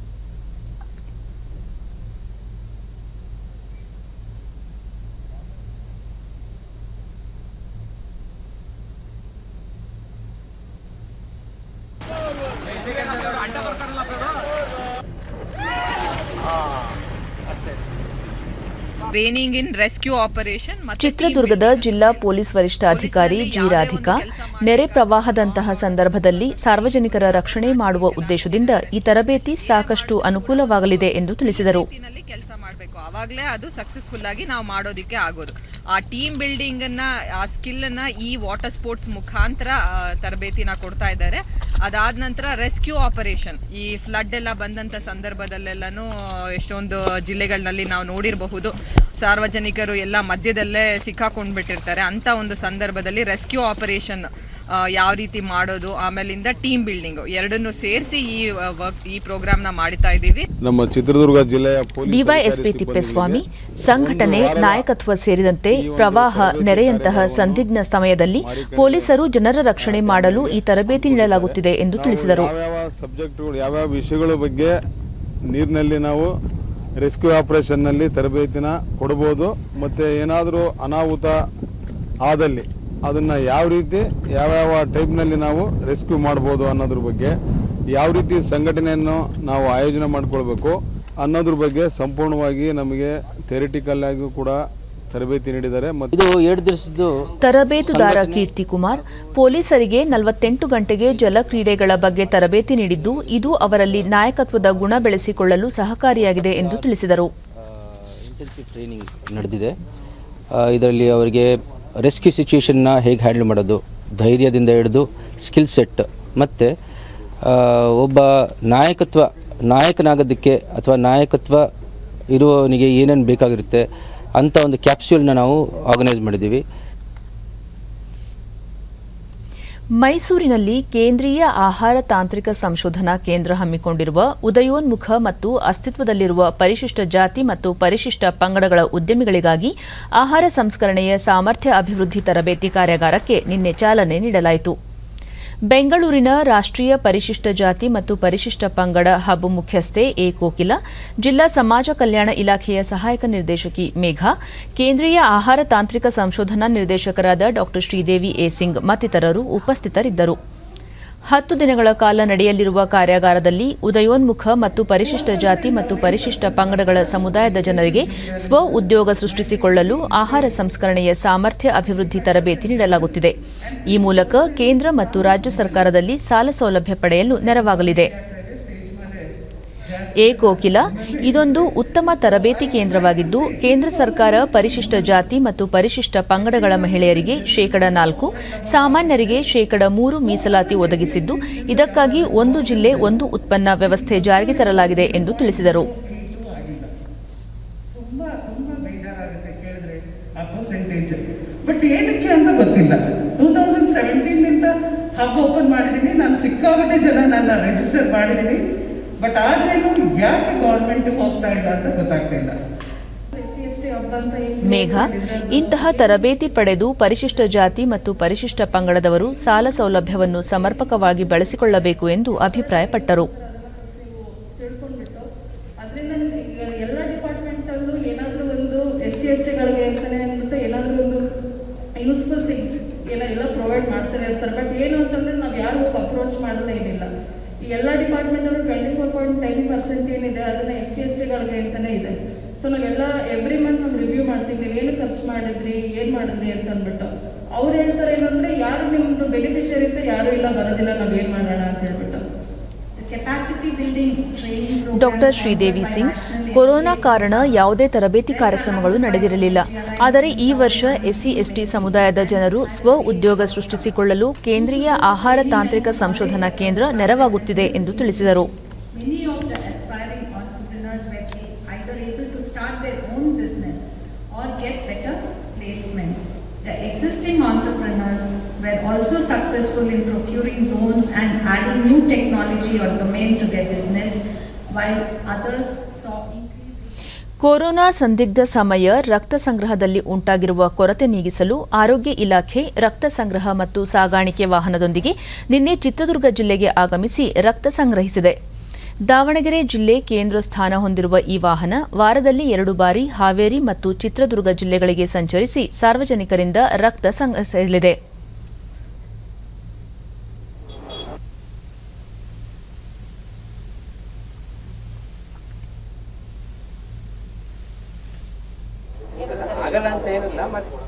ಟ್ರೈನಿಂಗ್ ಇನ್ ರೆಸ್ಕ್ಯೂ ಆಪರೇಷನ್ ಚಿತ್ರದುರ್ಗದ ಜಿಲ್ಲಾ ಪೊಲೀಸ್ ವರಿಷ್ಠಾಧಿಕಾರಿ ಜಿ ರಾಧಿಕಾ ನೆರೆ ಪ್ರವಾಹದಂತಹ ಸಂದರ್ಭದಲ್ಲಿ ಸಾರ್ವಜನಿಕರ ರಕ್ಷಣೆ ಮಾಡುವ ಉದ್ದೇಶದಿಂದ ಈ ತರಬೇತಿ ಸಾಕಷ್ಟು ಅನುಕೂಲವಾಗಲಿದೆ ಎಂದು ತಿಳಿಸಿದರು ಕೆಲಸ ಮಾಡಬೇಕು ಅವಾಗಲೇ ಅದು ಸಕ್ಸಸ್ಫುಲ್ ಆಗಿ ನಾವು ಮಾಡೋದಕ್ಕೆ ಆಗೋದು ಆ ಟೀಮ್ ಬಿಲ್ಡಿಂಗ್ ಅನ್ನ ಆ ಸ್ಕಿಲ್ ಅನ್ನ ಈ ವಾಟರ್ ಸ್ಪೋರ್ಟ್ಸ್ ಮುಖಾಂತರ ಆ, ತರಬೇತಿನ ಕೊಡ್ತಾ ಇದ್ದಾರೆ ಅದಾದ ನಂತರ ರೆಸ್ಕ್ಯೂ ಆಪರೇಷನ್ ಈ ಫ್ಲಡ್ ಎಲ್ಲ ಬಂದಂತ ಸಂದರ್ಭದಲ್ಲೆಲ್ಲಾನು ಎಷ್ಟೊಂದು ಜಿಲ್ಲೆಗಳಲ್ಲಿ ನಾವು ನೋಡಿರಬಹುದು ಸಾರ್ವಜನಿಕರು ಎಲ್ಲ ಮಧ್ಯದಲ್ಲೇ ಸಿಕ್ಕಾಕೊಂಡ್ಬಿಟ್ಟಿರ್ತಾರೆ ಅಂತ ಒಂದು ಸಂದರ್ಭದಲ್ಲಿ ರೆಸ್ಕ್ಯೂ ಆಪರೇಷನ್ ಯಾವ ರೀತಿ ಮಾಡೋದು ಆಮೇಲಿಂದ ಟೀಮ್ ಬಿಲ್ಡಿಂಗ್ ಎರಡನ್ನು ಸೇರಿಸಿ ಈ ವರ್ಕ್ ಈ ಪ್ರೋಗ್ರಾಮ್ನ ಮಾಡ್ತಾ ಇದ್ದೀವಿ ನಮ್ಮ ಚಿತ್ರದುರ್ಗ ಜಿಲ್ಲೆಯ ಪೊಲೀಸ್ ಡಿವೈಎಸ್ಪಿ ತಿಪ್ಪೇಸ್ವಾಮಿ ಸಂಘಟನೆ ನಾಯಕತ್ವ ಸೇರಿದಂತೆ ಪ್ರವಾಹ ನೆರೆಯಂತಹ ಸಂದಿಗ್ಧ ಸಮಯದಲ್ಲಿ ಪೊಲೀಸರು ಜನರ ರಕ್ಷಣೆ ಮಾಡಲು ಈ ತರಬೇತಿ ನೀಡಲಾಗುತ್ತಿದೆ ಎಂದು ತಿಳಿಸಿದರು ಯಾವ್ಯಾವ ಸಬ್ಜೆಕ್ಟ್ಗಳು ಯಾವ್ಯಾವ ವಿಷಯಗಳ ಬಗ್ಗೆ ನೀರಿನಲ್ಲಿ ನಾವು ರೆಸ್ಕ್ಯೂ ಆಪರೇಷನ್ನಲ್ಲಿ ತರಬೇತಿನ ಕೊಡ್ಬೋದು ಮತ್ತು ಏನಾದರೂ ಅನಾಹುತ ಆದಲ್ಲಿ ಅದನ್ನು ಯಾವ ರೀತಿ ಯಾವ್ಯಾವ ಟೈಪ್ನಲ್ಲಿ ನಾವು ರೆಸ್ಕ್ಯೂ ಮಾಡ್ಬೋದು ಅನ್ನೋದ್ರ ಬಗ್ಗೆ ಯಾವ ರೀತಿ ಸಂಘಟನೆಯನ್ನು ನಾವು ಆಯೋಜನೆ ಮಾಡ್ಕೊಳ್ಬೇಕು ಅನ್ನೋದ್ರ ಬಗ್ಗೆ ಸಂಪೂರ್ಣವಾಗಿ ನಮಗೆ ಥೆರಿಟಿಕಲ್ ಆಗಿ ಕೂಡ ತರಬೇತಿ ನೀಡಿದ್ದಾರೆ ಮತ್ತು ಇದು ಎರಡು ದಿವಸದ್ದು ತರಬೇತುದಾರ ಕೀರ್ತಿಕುಮಾರ್ ಪೊಲೀಸರಿಗೆ ನಲವತ್ತೆಂಟು ಗಂಟೆಗೆ ಜಲಕ್ರೀಡೆಗಳ ಬಗ್ಗೆ ತರಬೇತಿ ನೀಡಿದ್ದು ಇದು ಅವರಲ್ಲಿ ನಾಯಕತ್ವದ ಗುಣ ಬೆಳೆಸಿಕೊಳ್ಳಲು ಸಹಕಾರಿಯಾಗಿದೆ ಎಂದು ತಿಳಿಸಿದರು ಇಂಟೆನ್ಸಿವ್ ಟ್ರೈನಿಂಗ್ ನಡೆದಿದೆ ಇದರಲ್ಲಿ ಅವರಿಗೆ ರೆಸ್ಕ್ಯೂ ಸಿಚುವೇಶನ್ನ ಹೇಗೆ ಹ್ಯಾಂಡಲ್ ಮಾಡೋದು ಧೈರ್ಯದಿಂದ ಹಿಡಿದು ಸ್ಕಿಲ್ ಸೆಟ್ ಮತ್ತು ಒಬ್ಬ ನಾಯಕತ್ವ ನಾಯಕನಾಗೋದಕ್ಕೆ ಅಥವಾ ನಾಯಕತ್ವ ಇರುವವನಿಗೆ ಏನೇನು ಬೇಕಾಗಿರುತ್ತೆ ಅಂಥ ಒಂದು ಕ್ಯಾಪ್ಸ್ಯೂಲ್ನ ನಾವು ಆರ್ಗನೈಸ್ ಮಾಡಿದ್ದೀವಿ ಮೈಸೂರಿನಲ್ಲಿ ಕೇಂದ್ರೀಯ ಆಹಾರ ತಾಂತ್ರಿಕ ಸಂಶೋಧನಾ ಕೇಂದ್ರ ಹಮ್ಮಿಕೊಂಡಿರುವ ಉದಯೋನ್ಮುಖ ಮತ್ತು ಅಸ್ತಿತ್ವದಲ್ಲಿರುವ ಪರಿಶಿಷ್ಟ ಜಾತಿ ಮತ್ತು ಪರಿಶಿಷ್ಟ ಪಂಗಡಗಳ ಉದ್ಯಮಿಗಳಿಗಾಗಿ ಆಹಾರ ಸಂಸ್ಕರಣೆಯ ಸಾಮರ್ಥ್ಯ ಅಭಿವೃದ್ಧಿ ತರಬೇತಿ ಕಾರ್ಯಾಗಾರಕ್ಕೆ ನಿನ್ನೆ ಚಾಲನೆ ನೀಡಲಾಯಿತು ಬೆಂಗಳೂರಿನ ರಾಷ್ಟ್ರೀಯ ಪರಿಶಿಷ್ಟ ಜಾತಿ ಮತ್ತು ಪರಿಶಿಷ್ಟ ಪಂಗಡ ಹಬ್ ಮುಖ್ಯಸ್ಥೆ ಎ ಕೋಕಿಲ ಜಿಲ್ಲಾ ಸಮಾಜ ಕಲ್ಯಾಣ ಇಲಾಖೆಯ ಸಹಾಯಕ ನಿರ್ದೇಶಕಿ ಮೇಘಾ ಕೇಂದ್ರೀಯ ಆಹಾರ ತಾಂತ್ರಿಕ ಸಂಶೋಧನಾ ನಿರ್ದೇಶಕರಾದ ಡಾ ಶ್ರೀದೇವಿ ಎ ಸಿಂಗ್ ಮತ್ತಿತರರು ಉಪಸ್ಥಿತರಿದ್ದರು ಹತ್ತು ದಿನಗಳ ಕಾಲ ನಡೆಯಲಿರುವ ಕಾರ್ಯಾಗಾರದಲ್ಲಿ ಉದಯೋನ್ಮುಖ ಮತ್ತು ಪರಿಶಿಷ್ಟ ಜಾತಿ ಮತ್ತು ಪರಿಶಿಷ್ಟ ಪಂಗಡಗಳ ಸಮುದಾಯದ ಜನರಿಗೆ ಸ್ವ ಉದ್ಯೋಗ ಸೃಷ್ಟಿಸಿಕೊಳ್ಳಲು ಆಹಾರ ಸಂಸ್ಕರಣೆಯ ಸಾಮರ್ಥ್ಯ ಅಭಿವೃದ್ಧಿ ತರಬೇತಿ ನೀಡಲಾಗುತ್ತಿದೆ ಈ ಮೂಲಕ ಕೇಂದ್ರ ಮತ್ತು ರಾಜ್ಯ ಸರ್ಕಾರದಲ್ಲಿ ಸಾಲ ಸೌಲಭ್ಯ ಪಡೆಯಲು ನೆರವಾಗಲಿದೆ ಎ ಕೋಕಿಲ ಇದೊಂದು ಉತ್ತಮ ತರಬೇತಿ ಕೇಂದ್ರವಾಗಿದ್ದು ಕೇಂದ್ರ ಸರ್ಕಾರ ಪರಿಶಿಷ್ಟ ಜಾತಿ ಮತ್ತು ಪರಿಶಿಷ್ಟ ಪಂಗಡಗಳ ಮಹಿಳೆಯರಿಗೆ ಶೇಕಡ ನಾಲ್ಕು ಸಾಮಾನ್ಯರಿಗೆ ಶೇಕಡ ಮೂರು ಮೀಸಲಾತಿ ಒದಗಿಸಿದ್ದು ಇದಕ್ಕಾಗಿ ಒಂದು ಜಿಲ್ಲೆ ಒಂದು ಉತ್ಪನ್ನ ವ್ಯವಸ್ಥೆ ಜಾರಿಗೆ ತರಲಾಗಿದೆ ಎಂದು ತಿಳಿಸಿದರು ತುಂಬಾ ತುಂಬಾ ಬೇಜಾರಾಗುತ್ತೆ ಕೇಳಿದ್ರೆ ಆ ಪರ್ಸೆಂಟೇಜ್ ಬಟ್ ಏನಕ್ಕೆ ಅಂತ ಗೊತ್ತಿಲ್ಲ ಟೂ ತೌಸಂಡ್ ಸೆವೆಂಟೀನಿಂದ ಹಬ್ ಓಪನ್ ಮಾಡಿದ್ದೀನಿ ನಾನು ಸಿಕ್ಕಾಪಟ್ಟೆ ಜನ ನನ್ನ ರಿಜಿಸ್ಟರ್ ಮಾಡಿದ್ದೀನಿ ಬಟ್ ಆದ್ರೇನು ಯಾಕೆ ಗೌರ್ಮೆಂಟ್ ಹೋಗ್ತಾ ಇಲ್ಲ ಅಂತ ಗೊತ್ತಾಗ್ತಾ ಇಲ್ಲ ಮೇಘ ಇಂತಹ ತರಬೇತಿ ಪಡೆದು ಪರಿಶಿಷ್ಟ ಜಾತಿ ಮತ್ತು ಪರಿಶಿಷ್ಟ ಪಂಗಡದವರು ಸಾಲ ಸೌಲಭ್ಯವನ್ನು ಸಮರ್ಪಕವಾಗಿ ಬಳಸಿಕೊಳ್ಳಬೇಕು ಎಂದು ಅಭಿಪ್ರಾಯಪಟ್ಟರು ತಿಳ್ಕೊಂಡ್ಬಿಟ್ಟು ಅದರಿಂದ ಎಲ್ಲ ಡಿಪಾರ್ಟ್ಮೆಂಟಲ್ಲೂ ಏನಾದರೂ ಒಂದು ಎಸ್ ಸಿ ಎಸ್ ಟಿಗಳಿಗೆ ಅಂತಲೇ ಅಂದ್ಬಿಟ್ಟು ಏನಾದರೂ ಒಂದು ಯೂಸ್ಫುಲ್ ಥಿಂಗ್ಸ್ ಎಲ್ಲ ಎಲ್ಲ ಪ್ರೊವೈಡ್ ಮಾಡ್ತಾನೆ ಇರ್ತಾರೆ ಬಟ್ ಏನು ಅಂತಂದರೆ ನಾವು ಯಾರು ಹೋಗಿ ಅಪ್ರೋಚ್ ಮಾಡಲ್ಲ ಏನಿಲ್ಲ ಈ ಎಲ್ಲ ಡಿಪಾರ್ಟ್ಮೆಂಟಲ್ಲೂ twenty four point ten percent ಏನಿದೆ ಅದನ್ನು ಎಸ್ ಸಿ ಎಸ್ ಟಿಗಳಿಗೆ ಅಂತಲೇ ಇದೆ ಸೊ ನಾವೆಲ್ಲ ಎವ್ರಿ ಮಂತ್ ನಾವು ರಿವ್ಯೂ ಮಾಡ್ತೀವಿ ನೀವೇನು ಖರ್ಚು ಮಾಡಿದ್ರಿ ಏನು ಮಾಡಿದ್ರಿ ಅಂತ ಅಂದ್ಬಿಟ್ಟು ಅವ್ರು ಹೇಳ್ತಾರೆ ಏನಂದರೆ ಯಾರು ನಿಮ್ಮದು ಬೆನಿಫಿಷರೀಸೇ ಯಾರೂ ಇಲ್ಲ ಬರೋದಿಲ್ಲ ನಾವೇನು ಮಾಡೋಣ ಅಂತ ಹೇಳ್ಬಿಟ್ಟು ಡಾಕ್ಟರ್ ಶ್ರೀದೇವಿ ಸಿಂಗ್ ಕೊರೋನಾ ಕಾರಣ ಯಾವುದೇ ತರಬೇತಿ ಕಾರ್ಯಕ್ರಮಗಳು ನಡೆದಿರಲಿಲ್ಲ ಆದರೆ ಈ ವರ್ಷ ಎಸ್ಸಿ ಎಸ್ಟಿ ಸಮುದಾಯದ ಜನರು ಸ್ವ ಉದ್ಯೋಗ ಸೃಷ್ಟಿಸಿಕೊಳ್ಳಲು ಕೇಂದ್ರೀಯ ಆಹಾರ ತಾಂತ್ರಿಕ ಸಂಶೋಧನಾ ಕೇಂದ್ರ ನೆರವಾಗುತ್ತಿದೆ ಎಂದು ತಿಳಿಸಿದರು Many of the aspiring entrepreneurs were either able to start their own business or get better placements. The existing entrepreneurs were also successful in procuring loans and adding new technology or domain to their business, while others saw corona ಸಂದಿಗ್ಧ ಸಮಯ ರಕ್ತ ಸಂಗ್ರಹದಲ್ಲಿ ಉಂಟಾಗಿರುವ ಕೊರತೆ ನೀಗಿಸಲು ಆರೋಗ್ಯ ಇಲಾಖೆ ರಕ್ತ ಸಂಗ್ರಹ ಮತ್ತು ಸಾಗಾಣಿಕೆ ವಾಹನದೊಂದಿಗೆ ನಿನ್ನೆ ಚಿತ್ರದುರ್ಗ ಜಿಲ್ಲೆಗೆ ಆಗಮಿಸಿ ರಕ್ತ ಸಂಗ್ರಹಿಸಿದೆ ದಾವಣಗೆರೆ ಜಿಲ್ಲೆ ಕೇಂದ್ರ ಸ್ಥಾನ ಹೊಂದಿರುವ ಈ ವಾಹನ ವಾರದಲ್ಲಿ ಎರಡು ಬಾರಿ ಹಾವೇರಿ ಮತ್ತು ಚಿತ್ರದುರ್ಗ ಜಿಲ್ಲೆಗಳಿಗೆ ಸಂಚರಿಸಿ ಸಾರ್ವಜನಿಕರಿಂದ ರಕ್ತ ಸಂಗ್ರಹಿಸಲಿದೆ ಆಗಲ್ಲ ಅಂತ ಏನಿಲ್ಲ ಮತ್ತೆ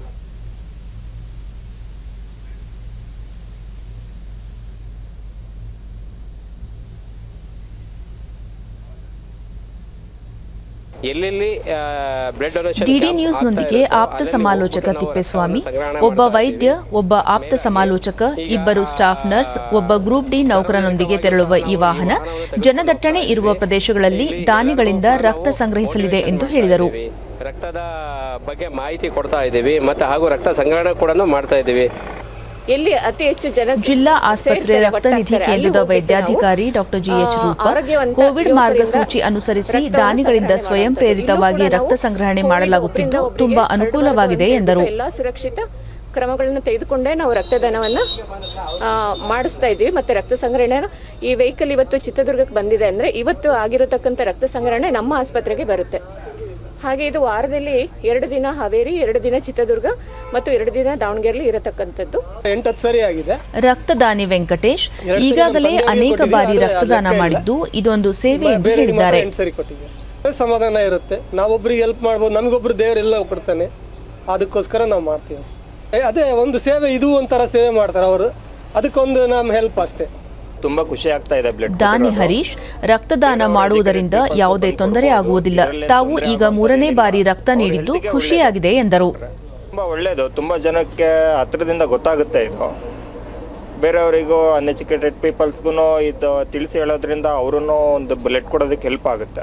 ಎಲ್ಲೆಲ್ಲಿ ಬ್ಲಡ್ ಡೊನೇಷನ್ ಡಿಡಿ ನ್ಯೂಸ್ನೊಂದಿಗೆ ಆಪ್ತ ಸಮಾಲೋಚಕ ತಿಪ್ಪೇಸ್ವಾಮಿ ಒಬ್ಬ ವೈದ್ಯ ಒಬ್ಬ ಆಪ್ತ ಸಮಾಲೋಚಕ ಇಬ್ಬರು ಸ್ಟಾಫ್ ನರ್ಸ್ ಒಬ್ಬ ಗ್ರೂಪ್ ಡಿ ನೌಕರನೊಂದಿಗೆ ತೆರಳುವ ಈ ವಾಹನ ಜನದಟ್ಟಣೆ ಇರುವ ಪ್ರದೇಶಗಳಲ್ಲಿ ದಾನಿಗಳಿಂದ ರಕ್ತ ಸಂಗ್ರಹಿಸಲಿದೆ ಎಂದು ಹೇಳಿದರು ರಕ್ತದ ಬಗ್ಗೆ ಮಾಹಿತಿ ಕೊಡ್ತಾ ಇದ್ದೀವಿ ಮತ್ತೆ ಹಾಗೂ ರಕ್ತ ಸಂಗ್ರಹಣೆ ಕೂಡ ಮಾಡ್ತಾ ಇದ್ದೀವಿ ಎಲ್ಲಿ ಅತಿ ಹೆಚ್ಚು ಜನ ಜಿಲ್ಲಾ ಆಸ್ಪತ್ರೆ ರಕ್ತ ನಿಧಿ ಕೇಂದ್ರದ ವೈದ್ಯಾಧಿಕಾರಿ ಡಾಕ್ಟರ್ ಜಿಎಚ್ ರೂಪ ಕೋವಿಡ್ ಮಾರ್ಗಸೂಚಿ ಅನುಸರಿಸಿ ದಾನಿಗಳಿಂದ ಸ್ವಯಂ ಪ್ರೇರಿತವಾಗಿ ರಕ್ತ ಸಂಗ್ರಹಣೆ ಮಾಡಲಾಗುತ್ತಿದ್ದು ತುಂಬಾ ಅನುಕೂಲವಾಗಿದೆ ಎಂದರು ಎಲ್ಲ ಸುರಕ್ಷಿತ ಕ್ರಮಗಳನ್ನು ತೆಗೆದುಕೊಂಡೇ ನಾವು ರಕ್ತದಾನವನ್ನು ಆ, ಮಾಡಿಸ್ತಾ ಇದ್ದೀವಿ ಮತ್ತೆ ರಕ್ತ ಸಂಗ್ರಹಣೆ ಈ ವೆಹಿಕಲ್ ಇವತ್ತು ಚಿತ್ರದುರ್ಗಕ್ಕೆ ಬಂದಿದೆ ಅಂದರೆ ಇವತ್ತು ಆಗಿರತಕ್ಕಂಥ ರಕ್ತ ಸಂಗ್ರಹಣೆ ನಮ್ಮ ಆಸ್ಪತ್ರೆಗೆ ಬರುತ್ತೆ ಹಾಗೆ ಇದು ವಾರದಲ್ಲಿ ಎರಡು ದಿನ ಹಾವೇರಿ ಎರಡು ದಿನ ಚಿತ್ರದುರ್ಗ ಮತ್ತು ಎರಡು ದಿನ ದಾವಣಗೆರೆಲಿ ಇರತಕ್ಕಂಥದ್ದು ಎಂಟತ್ತು ಸರಿ ಆಗಿದೆ ರಕ್ತದಾನಿ ವೆಂಕಟೇಶ್ ಎರಡು ಸರಿ ಈಗಾಗಲೇ ನಮ್ಮ ತಂದೆಯವರಿಗೆ ಅನೇಕ ಕೊಟ್ಟಿದ್ದೀನಿ, ಬಾರಿ ಆದ್ರೆ ರಕ್ತದಾನ ಲೆಕ್ಕ ಇಲ್ಲ. ಮಾಡಿದ್ದು ಇದೊಂದು ಸೇವೆ ಎಂದು ಬೇರೆಯವ್ರಿಗೆ ಮಾತ್ರ ಹೇಳಿದ್ದಾರೆ ಎಂಟು ಸರಿ ಕೊಟ್ಟಿದ್ದೀವಿ ಅಷ್ಟೇ ಸಮಾಧಾನ ಇರುತ್ತೆ ನಾವೊಬ್ರಿಗೆ ಹೆಲ್ಪ್ ಮಾಡ್ಬೋದು ನಮಗೊಬ್ರು ದೇವರೆಲ್ಲ ಕೊಡ್ತಾನೆ ಅದಕ್ಕೋಸ್ಕರ ನಾವು ಮಾಡ್ತೀವಿ ಅಷ್ಟೇ. ಏ, ಅದೇ ಒಂದು ಸೇವೆ ಇದು ಒಂಥರ ಸೇವೆ ಮಾಡ್ತಾರೆ ಅವರು ಅದಕ್ಕೊಂದು ನಮ್ಮ ಹೆಲ್ಪ್ ಅಷ್ಟೇ ತುಂಬಾ ಖುಷಿ ಆಗ್ತಾ ಇದೆ ಬ್ಲಡ್ ದಾನಿ ಹರೀಶ್ ರಕ್ತದಾನ ಮಾಡುವುದರಿಂದ ಯಾವುದೇ ತೊಂದರೆ ಆಗುವುದಿಲ್ಲ ತಾವು ಈಗ ಮೂರನೇ ಬಾರಿ ರಕ್ತ ನೀಡಿದ್ದು ಖುಷಿಯಾಗಿದೆ ಎಂದರು ತುಂಬಾ ಒಳ್ಳೇದು ತುಂಬಾ ಜನಕ್ಕೆ ಹತ್ರದಿಂದ ಗೊತ್ತಾಗುತ್ತೆ ಇದು ಬೇರೆಯವರಿಗೂ ಅನ್ಎಜುಕೇಟೆಡ್ ಪೀಪಲ್ಸ್ಗೂ ಇದು ತಿಳಿಸಿ ಹೇಳೋದ್ರಿಂದ ಅವರು ಒಂದು ಬ್ಲಡ್ ಕೊಡೋದಕ್ಕೆ ಹೆಲ್ಪ್ ಆಗುತ್ತೆ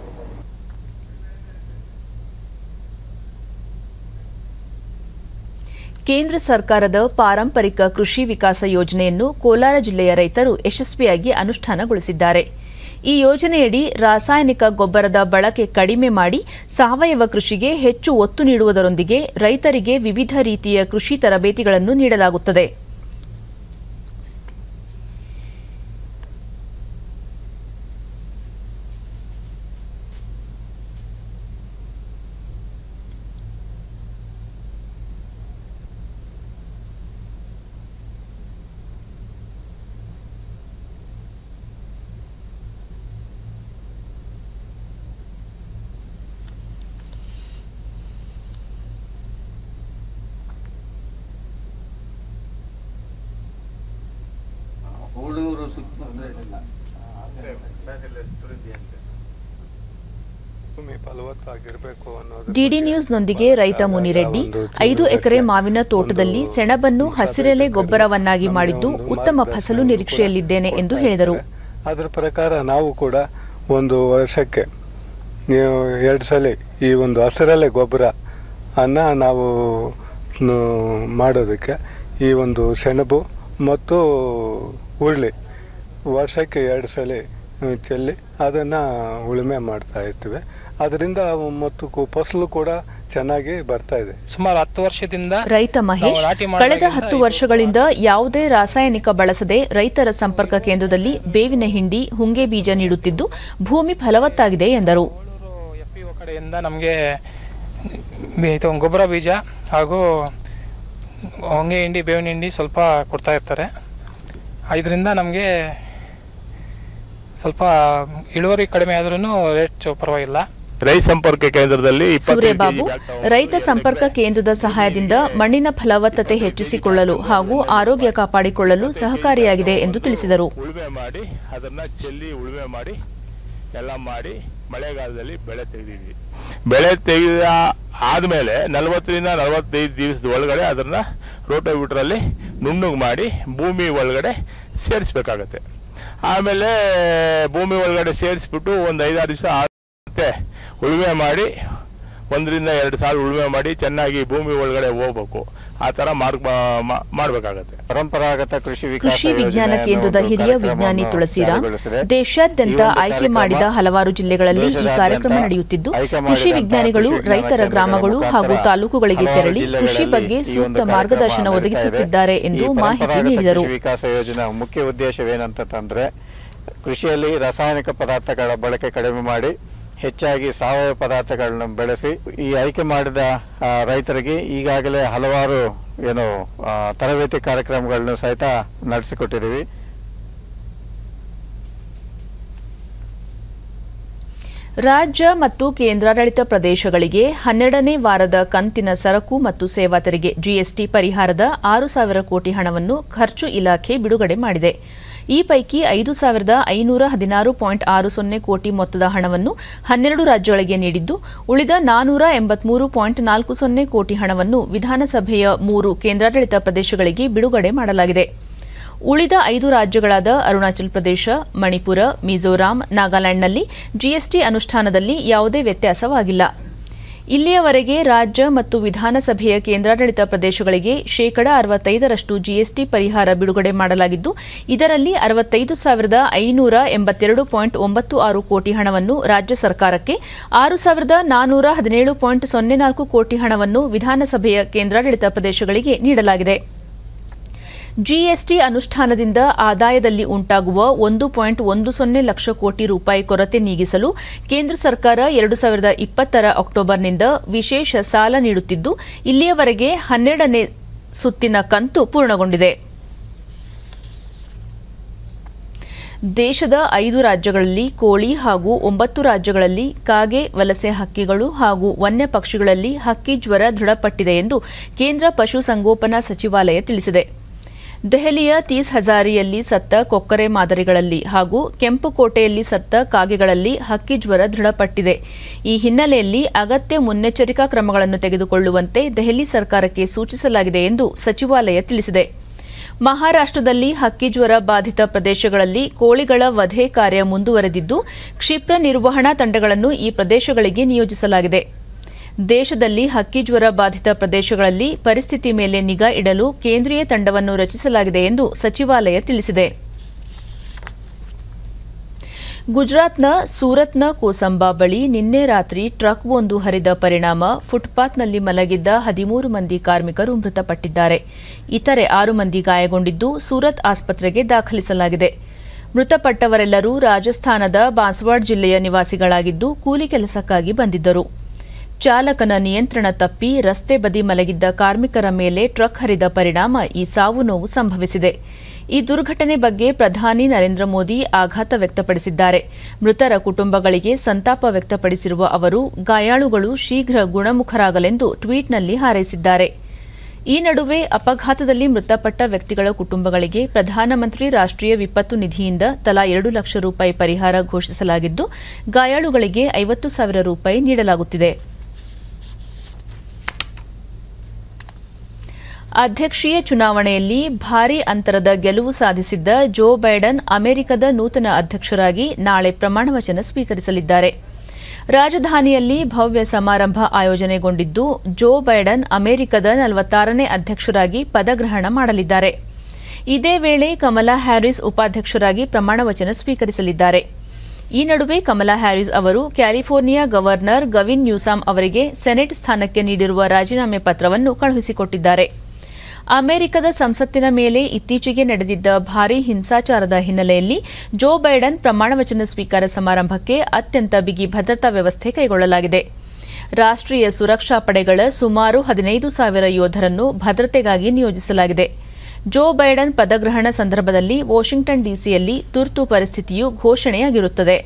ಕೇಂದ್ರ ಸರ್ಕಾರದ ಪಾರಂಪರಿಕ ಕೃಷಿ ವಿಕಾಸ ಯೋಜನೆಯನ್ನು ಕೋಲಾರ ಜಿಲ್ಲೆಯ ರೈತರು ಯಶಸ್ವಿಯಾಗಿ ಅನುಷ್ಠಾನಗೊಳಿಸಿದ್ದಾರೆ ಈ ಯೋಜನೆಯಡಿ ರಾಸಾಯನಿಕ ಗೊಬ್ಬರದ ಬಳಕೆ ಕಡಿಮೆ ಮಾಡಿ ಸಾವಯವ ಕೃಷಿಗೆ ಹೆಚ್ಚು ಒತ್ತು ನೀಡುವುದರೊಂದಿಗೆ ರೈತರಿಗೆ ವಿವಿಧ ರೀತಿಯ ಕೃಷಿ ತರಬೇತಿಗಳನ್ನು ನೀಡಲಾಗುತ್ತದೆ ಹುಡುಗರು ಸುತ್ತ ಭೂಮಿ ಫಲವತ್ತಾಗಿರಬೇಕು ಅನ್ನೋದು ಡಿಡಿ ನ್ಯೂಸ್ನೊಂದಿಗೆ ರೈತ ಮುನಿರೆಡ್ಡಿ ಐದು ಎಕರೆ ಮಾವಿನ ತೋಟದಲ್ಲಿ ಸೆಣಬನ್ನು ಹಸಿರೆಲೆ ಗೊಬ್ಬರವನ್ನಾಗಿ ಮಾಡಿದ್ದು ಉತ್ತಮ ಫಸಲು ನಿರೀಕ್ಷೆಯಲ್ಲಿದ್ದೇನೆ ಎಂದು ಹೇಳಿದರು ಅದ್ರ ಪ್ರಕಾರ ನಾವು ಕೂಡ ಒಂದು ವರ್ಷಕ್ಕೆ ನೀವು ಎರಡು ಸಲ ಈ ಒಂದು ಹಸಿರಲೆ ಗೊಬ್ಬರ ಅನ್ನ ನಾವು ನು- ಮಾಡೋದಕ್ಕೆ ಈ ಒಂದು ಸೆಣಬು ಮತ್ತು ಉರುಳಿ ವರ್ಷಕ್ಕೆ ಎರಡು ಸಲ ಹ್ಮ್, ಚೆಲ್ಲಿ ಅದನ್ನು ಉಳುಮೆ ಮಾಡ್ತಾ ಇರ್ತೀವಿ ಅದರಿಂದ ಮತ್ತು ಕು- ಫಸಲು ಕೂಡ ಚೆನ್ನಾಗಿ ಬರ್ತಾ ಇದೆ ಸುಮಾರು ಹತ್ತು ವರ್ಷದಿಂದ ರೈತ ಮಹೇಶ್ ನಾವು ನಾಟಿ ಕಳೆದ ಮಾಡಿದಾಗಿಂದ ಹತ್ತು ವರ್ಷಗಳಿಂದ ಯಾವುದೇ ರಾಸಾಯನಿಕ ಬಳಸದೆ ರೈತರ ಸಂಪರ್ಕ ಕೇಂದ್ರದಲ್ಲಿ ಬೇವಿನ ಹಿಂಡಿ ಹುಂಗೆ ಬೀಜ ನೀಡುತ್ತಿದ್ದು ಭೂಮಿ ಫಲವತ್ತಾಗಿದೆ ಎಂದರು ಈ ಕಡೆಯಿಂದ ನಮಗೆ ಇದು ಗೊಬ್ಬರ ಬೀಜ ಹಾಗೂ ಹೊಂಗೆ ಹಿಂಡಿ ಬೇವಿನ ಹಿಂಡಿ ಸ್ವಲ್ಪ ಕೊಡ್ತಾ ಇರ್ತಾರೆ ಇದರಿಂದ ನಮಗೆ ಸ್ವಲ್ಪ ಇಳುವರಿ ಕಡಿಮೆ ಆದ್ರೂ ರೇಟ್ ಪರವಾಗಿಲ್ಲ ರೈತ ಸಂಪರ್ಕ ಕೇಂದ್ರದಲ್ಲಿ ಸೂರ್ಯಬಾಬು ರೈತ ಸಂಪರ್ಕ ಕೇಂದ್ರದ ಸಹಾಯದಿಂದ ಮಣ್ಣಿನ ಫಲವತ್ತತೆ ಹೆಚ್ಚಿಸಿಕೊಳ್ಳಲು ಹಾಗೂ ಆರೋಗ್ಯ ಕಾಪಾಡಿಕೊಳ್ಳಲು ಸಹಕಾರಿಯಾಗಿದೆ ಎಂದು ತಿಳಿಸಿದರು ಉಳುಮೆ ಮಾಡಿ ಅದನ್ನ ಚೆಲ್ಲಿ ಉಳುಮೆ ಮಾಡಿ ಎಲ್ಲ ಮಾಡಿ ಮಳೆಗಾಲದಲ್ಲಿ ಬೆಳೆ ತೆಗೆದಿದ್ವಿ ಬೆಳೆ ತೆಗೆದ ಆದಮೇಲೆ ನಲವತ್ತರಿಂದ ನಲವತ್ತೈದು ದಿವಸದ ಒಳಗಡೆ ಅದನ್ನ ರೋಟೋವೀಟ್ರಲ್ಲಿ ನುಣ್ಣಗೆ ಮಾಡಿ ಭೂಮಿ ಒಳಗಡೆ ಸೇರಿಸ್ಬೇಕಾಗತ್ತೆ ಆಮೇಲೆ ಭೂಮಿ ಒಳಗಡೆ ಸೇರಿಸ್ಬಿಟ್ಟು ಒಂದು ಐದಾರು ದಿವಸ ಮತ್ತೆ ಉಳುಮೆ ಮಾಡಿ ಒಂದರಿಂದ ಎರಡು ಸಾಲ ಉಳುಮೆ ಮಾಡಿ ಚೆನ್ನಾಗಿ ಭೂಮಿ ಒಳಗಡೆ ಹೋಗ್ಬೇಕು ಆ ಥರ ಮಾರ್ಗ ಮಾಡಬೇಕಾಗತ್ತೆ ಪರಂಪರಾಗತ ಕೃಷಿ ಕೃಷಿ ವಿಜ್ಞಾನ ಕೇಂದ್ರದ ಹಿರಿಯ ವಿಜ್ಞಾನಿ ತುಳಸಿರಾಮ್ ದೇಶಾದ್ಯಂತ ಆಯ್ಕೆ ಮಾಡಿದ ಹಲವಾರು ಜಿಲ್ಲೆಗಳಲ್ಲಿ ಈ ಕಾರ್ಯಕ್ರಮ ನಡೆಯುತ್ತಿದ್ದು ಕೃಷಿ ವಿಜ್ಞಾನಿಗಳು ರೈತರ ಗ್ರಾಮಗಳು ಹಾಗೂ ತಾಲೂಕುಗಳಿಗೆ ತೆರಳಿ ಕೃಷಿ ಬಗ್ಗೆ ಸೂಕ್ತ ಮಾರ್ಗದರ್ಶನ ಒದಗಿಸುತ್ತಿದ್ದಾರೆ ಎಂದು ಮಾಹಿತಿ ನೀಡಿದರು ಕೃಷಿ ವಿಕಾಸ ಯೋಜನೆ ಮುಖ್ಯ ಉದ್ದೇಶವೇನಂತಂದ್ರೆ ಕೃಷಿಯಲ್ಲಿ ರಾಸಾಯನಿಕ ಪದಾರ್ಥಗಳ ಬಳಕೆ ಕಡಿಮೆ ಮಾಡಿ ಹೆಚ್ಚಾಗಿ ಸಾವಯವ ಪದಾರ್ಥಗಳನ್ನ ಬೆಳೆಸಿ ಈ ಆಯ್ಕೆ ಮಾಡಿದ ಆ, ರೈತರಿಗೆ ಈಗಾಗಲೇ ಹಲವಾರು ಏನು ಆ, ತರಬೇತಿ ಕಾರ್ಯಕ್ರಮಗಳನ್ನು ಸಹಿತ ನಡೆಸಿಕೊಟ್ಟಿದ್ದೀವಿ ರಾಜ್ಯ ಮತ್ತು ಕೇಂದ್ರಾಡಳಿತ ಪ್ರದೇಶಗಳಿಗೆ ಹನ್ನೆರಡನೇ ವಾರದ ಕಂತಿನ ಸರಕು ಮತ್ತು ಸೇವಾ ತೆರಿಗೆ ಜಿಎಸ್ಟಿ ಪರಿಹಾರದ ಆರು ಸಾವಿರ ಕೋಟಿ ಹಣವನ್ನು ಖರ್ಚು ಇಲಾಖೆ ಬಿಡುಗಡೆ ಮಾಡಿದೆ ಈ ಪೈಕಿ ಐದು ಸಾವಿರದ ಐನೂರ ಹದಿನಾರು ಪಾಯಿಂಟ್ ಆರು ಸೊನ್ನೆ ಕೋಟಿ ಮೊತ್ತದ ಹಣವನ್ನು ಹನ್ನೆರಡು ರಾಜ್ಯಗಳಿಗೆ ನೀಡಿದ್ದು ಉಳಿದ ನಾನೂರ ಎಂಬತ್ಮೂರು ಪಾಯಿಂಟ್ ನಾಲ್ಕು ಸೊನ್ನೆ ಕೋಟಿ ಹಣವನ್ನು ವಿಧಾನಸಭೆಯ ಮೂರು ಕೇಂದ್ರಾಡಳಿತ ಪ್ರದೇಶಗಳಿಗೆ ಬಿಡುಗಡೆ ಮಾಡಲಾಗಿದೆ ಉಳಿದ ಐದು ರಾಜ್ಯಗಳಾದ ಅರುಣಾಚಲ ಪ್ರದೇಶ ಮಣಿಪುರ ಮಿಜೋರಾಂ ನಾಗಾಲ್ಯಾಂಡ್ನಲ್ಲಿ ಜಿಎಸ್ಟಿ ಅನುಷ್ಠಾನದಲ್ಲಿ ಯಾವುದೇ ವ್ಯತ್ಯಾಸವಾಗಿಲ್ಲ ಇಲ್ಲಿಯವರೆಗೆ ರಾಜ್ಯ ಮತ್ತು ವಿಧಾನಸಭೆಯ ಕೇಂದ್ರಾಡಳಿತ ಪ್ರದೇಶಗಳಿಗೆ ಶೇಕಡ ಅರವತ್ತೈದರಷ್ಟು ಜಿಎಸ್ಟಿ ಪರಿಹಾರ ಬಿಡುಗಡೆ ಮಾಡಲಾಗಿದ್ದು ಇದರಲ್ಲಿ ಅರವತ್ತೈದು ಸಾವಿರದ ಐನೂರ ಎಂಬತ್ತೆರಡು ಪಾಯಿಂಟ್ ಒಂಬತ್ತು ಆರು ಕೋಟಿ ಹಣವನ್ನು ರಾಜ್ಯ ಸರ್ಕಾರಕ್ಕೆ ಆರು ಸಾವಿರದ ನಾನೂರ ಹದಿನೇಳು ಪಾಯಿಂಟ್ ಸೊನ್ನೆ ನಾಲ್ಕು ಕೋಟಿ ಹಣವನ್ನು ವಿಧಾನಸಭೆಯ ಕೇಂದ್ರಾಡಳಿತ ಪ್ರದೇಶಗಳಿಗೆ ನೀಡಲಾಗಿದೆ ಜಿಎಸ್ಟಿ ಅನುಷ್ಠಾನದಿಂದ ಆದಾಯದಲ್ಲಿ ಉಂಟಾಗುವ ಒಂದು ಪಾಯಿಂಟ್ ಒಂದು ಸೊನ್ನೆ ಲಕ್ಷ ಕೋಟಿ ರೂಪಾಯಿ ಕೊರತೆ ನೀಗಿಸಲು ಕೇಂದ್ರ ಸರ್ಕಾರ ಎರಡು ಸಾವಿರದ ಇಪ್ಪತ್ತರ ಅಕ್ಟೋಬರ್ನಿಂದ ವಿಶೇಷ ಸಾಲ ನೀಡುತ್ತಿದ್ದು ಇಲ್ಲಿಯವರೆಗೆ ಹನ್ನೆರಡನೇ ಸುತ್ತಿನ ಕಂತು ಪೂರ್ಣಗೊಂಡಿದೆ ದೇಶದ ಐದು ರಾಜ್ಯಗಳಲ್ಲಿ ಕೋಳಿ ಹಾಗೂ ಒಂಬತ್ತು ರಾಜ್ಯಗಳಲ್ಲಿ ಕಾಗೆ ವಲಸೆ ಹಕ್ಕಿಗಳು ಹಾಗೂ ವನ್ಯ ಪಕ್ಷಿಗಳಲ್ಲಿ ಹಕ್ಕಿ ಜ್ವರ ದೃಢಪಟ್ಟಿದೆ ಎಂದು ಕೇಂದ್ರ ಪಶುಸಂಗೋಪನಾ ಸಚಿವಾಲಯ ತಿಳಿಸಿದೆ ದೆಹಲಿಯ ತೀಸ್ ಹಜಾರಿಯಲ್ಲಿ ಸತ್ತ ಕೊಕ್ಕರೆ ಮಾದರಿಗಳಲ್ಲಿ ಹಾಗೂ ಕೆಂಪುಕೋಟೆಯಲ್ಲಿ ಸತ್ತ ಕಾಗೆಗಳಲ್ಲಿ ಹಕ್ಕಿ ಜ್ವರ ದೃಢಪಟ್ಟಿದೆ ಈ ಹಿನ್ನೆಲೆಯಲ್ಲಿ ಅಗತ್ಯ ಮುನ್ನೆಚ್ಚರಿಕಾ ಕ್ರಮಗಳನ್ನು ತೆಗೆದುಕೊಳ್ಳುವಂತೆ ದೆಹಲಿ ಸರ್ಕಾರಕ್ಕೆ ಸೂಚಿಸಲಾಗಿದೆ ಎಂದು ಸಚಿವಾಲಯ ತಿಳಿಸಿದೆ ಮಹಾರಾಷ್ಟದಲ್ಲಿ ಹಕ್ಕಿ ಜ್ವರ ಬಾಧಿತ ಪ್ರದೇಶಗಳಲ್ಲಿ ಕೋಳಿಗಳ ವಧೆ ಕಾರ್ಯ ಮುಂದುವರೆದಿದ್ದು ಕ್ಷಿಪ್ರ ನಿರ್ವಹಣಾ ತಂಡಗಳನ್ನು ಈ ಪ್ರದೇಶಗಳಿಗೆ ನಿಯೋಜಿಸಲಾಗಿದೆ ದೇಶದಲ್ಲಿ ಹಕ್ಕಿ ಜ್ವರ ಬಾಧಿತ ಪ್ರದೇಶಗಳಲ್ಲಿ ಪರಿಸ್ಥಿತಿ ಮೇಲೆ ನಿಗಾ ಇಡಲು ಕೇಂದ್ರೀಯ ತಂಡವನ್ನು ರಚಿಸಲಾಗಿದೆ ಎಂದು ಸಚಿವಾಲಯ ತಿಳಿಸಿದೆ ಗುಜರಾತ್ನ ಸೂರತ್ನ ಕೋಸಂಬಾ ಬಳಿ ನಿನ್ನೆ ರಾತ್ರಿ ಟ್ರಕ್ ಒಂದು ಹರಿದ ಪರಿಣಾಮ ಫುಟ್ಪಾತ್ನಲ್ಲಿ ಮಲಗಿದ್ದ ಹದಿಮೂರು ಮಂದಿ ಕಾರ್ಮಿಕರು ಮೃತಪಟ್ಟಿದ್ದಾರೆ ಇತರೆ ಆರು ಮಂದಿ ಗಾಯಗೊಂಡಿದ್ದು ಸೂರತ್ ಆಸ್ಪತ್ರೆಗೆ ದಾಖಲಿಸಲಾಗಿದೆ ಮೃತಪಟ್ಟವರೆಲ್ಲರೂ ರಾಜಸ್ಥಾನದ ಬಾನ್ಸ್ವಾಡ್ ಜಿಲ್ಲೆಯ ನಿವಾಸಿಗಳಾಗಿದ್ದು ಕೂಲಿ ಕೆಲಸಕ್ಕಾಗಿ ಬಂದಿದ್ದರು ಚಾಲಕನ ನಿಯಂತ್ರಣ ತಪ್ಪಿ ರಸ್ತೆ ಬದಿ ಮಲಗಿದ್ದ ಕಾರ್ಮಿಕರ ಮೇಲೆ ಟ್ರಕ್ ಹರಿದ ಪರಿಣಾಮ ಈ ಸಾವು ನೋವು ಸಂಭವಿಸಿದೆ ಈ ದುರ್ಘಟನೆ ಬಗ್ಗೆ ಪ್ರಧಾನಿ ನರೇಂದ್ರ ಮೋದಿ ಆಘಾತ ವ್ಯಕ್ತಪಡಿಸಿದ್ದಾರೆ ಮೃತರ ಕುಟುಂಬಗಳಿಗೆ ಸಂತಾಪ ವ್ಯಕ್ತಪಡಿಸಿರುವ ಅವರು ಗಾಯಾಳುಗಳು ಶೀಘ್ರ ಗುಣಮುಖರಾಗಲೆಂದು ಟ್ವೀಟ್ನಲ್ಲಿ ಹಾರೈಸಿದ್ದಾರೆ ಈ ನಡುವೆ ಅಪಘಾತದಲ್ಲಿ ಮೃತಪಟ್ಟ ವ್ಯಕ್ತಿಗಳ ಕುಟುಂಬಗಳಿಗೆ ಪ್ರಧಾನಮಂತ್ರಿ ರಾಷ್ಟ್ರೀಯ ವಿಪತ್ತು ನಿಧಿಯಿಂದ ತಲಾ ಎರಡು ಲಕ್ಷ ರೂಪಾಯಿ ಪರಿಹಾರ ಘೋಷಿಸಲಾಗಿದ್ದು ಗಾಯಾಳುಗಳಿಗೆ ಐವತ್ತು ಸಾವಿರ ರೂಪಾಯಿ ನೀಡಲಾಗುತ್ತಿದೆ ಅಧ್ಯಕ್ಷೀಯ ಚುನಾವಣೆಯಲ್ಲಿ ಭಾರೀ ಅಂತರದ ಗೆಲುವು ಸಾಧಿಸಿದ್ದ ಜೋ ಬೈಡನ್ ಅಮೆರಿಕದ ನೂತನ ಅಧ್ಯಕ್ಷರಾಗಿ ನಾಳೆ ಪ್ರಮಾಣವಚನ ಸ್ವೀಕರಿಸಲಿದ್ದಾರೆ ರಾಜಧಾನಿಯಲ್ಲಿ ಭವ್ಯ ಸಮಾರಂಭ ಆಯೋಜನೆಗೊಂಡಿದ್ದು ಜೋ ಬೈಡನ್ ಅಮೆರಿಕದ ನಲವತ್ತಾರನೇ ಅಧ್ಯಕ್ಷರಾಗಿ ಪದಗ್ರಹಣ ಮಾಡಲಿದ್ದಾರೆ ಇದೇ ವೇಳೆ ಕಮಲಾ ಹ್ಯಾರಿಸ್ ಉಪಾಧ್ಯಕ್ಷರಾಗಿ ಪ್ರಮಾಣವಚನ ಸ್ವೀಕರಿಸಲಿದ್ದಾರೆ ಈ ನಡುವೆ ಕಮಲಾ ಹ್ಯಾರಿಸ್ ಅವರು ಕ್ಯಾಲಿಫೋರ್ನಿಯಾ ಗವರ್ನರ್ ಗವಿನ್ ನ್ಯೂಸಾಮ್ ಅವರಿಗೆ ಸೆನೆಟ್ ಸ್ಥಾನಕ್ಕೆ ನೀಡಿರುವ ರಾಜೀನಾಮೆ ಪತ್ರವನ್ನು ಕಳುಹಿಸಿಕೊಟ್ಟಿದ್ದಾರೆ ಅಮೆರಿಕದ ಸಂಸತ್ತಿನ ಮೇಲೆ ಇತ್ತೀಚೆಗೆ ನಡೆದಿದ್ದ ಭಾರೀ ಹಿಂಸಾಚಾರದ ಹಿನ್ನೆಲೆಯಲ್ಲಿ ಜೋ ಬೈಡನ್ ಪ್ರಮಾಣವಚನ ಸ್ವೀಕಾರ ಸಮಾರಂಭಕ್ಕೆ ಅತ್ಯಂತ ಬಿಗಿ ಭದ್ರತಾ ವ್ಯವಸ್ಥೆ ಕೈಗೊಳ್ಳಲಾಗಿದೆ ರಾಷ್ಟ್ರೀಯ ಸುರಕ್ಷಾ ಪಡೆಗಳ ಸುಮಾರು ಹದಿನೈದು ಸಾವಿರ ಯೋಧರನ್ನು ಭದ್ರತೆಗಾಗಿ ನಿಯೋಜಿಸಲಾಗಿದೆ ಜೋ ಬೈಡನ್ ಪದಗ್ರಹಣ ಸಂದರ್ಭದಲ್ಲಿ ವಾಷಿಂಗ್ಟನ್ ಡಿಸಿಯಲ್ಲಿ ತುರ್ತು ಪರಿಸ್ಥಿತಿಯು ಘೋಷಣೆಯಾಗಿರುತ್ತದೆ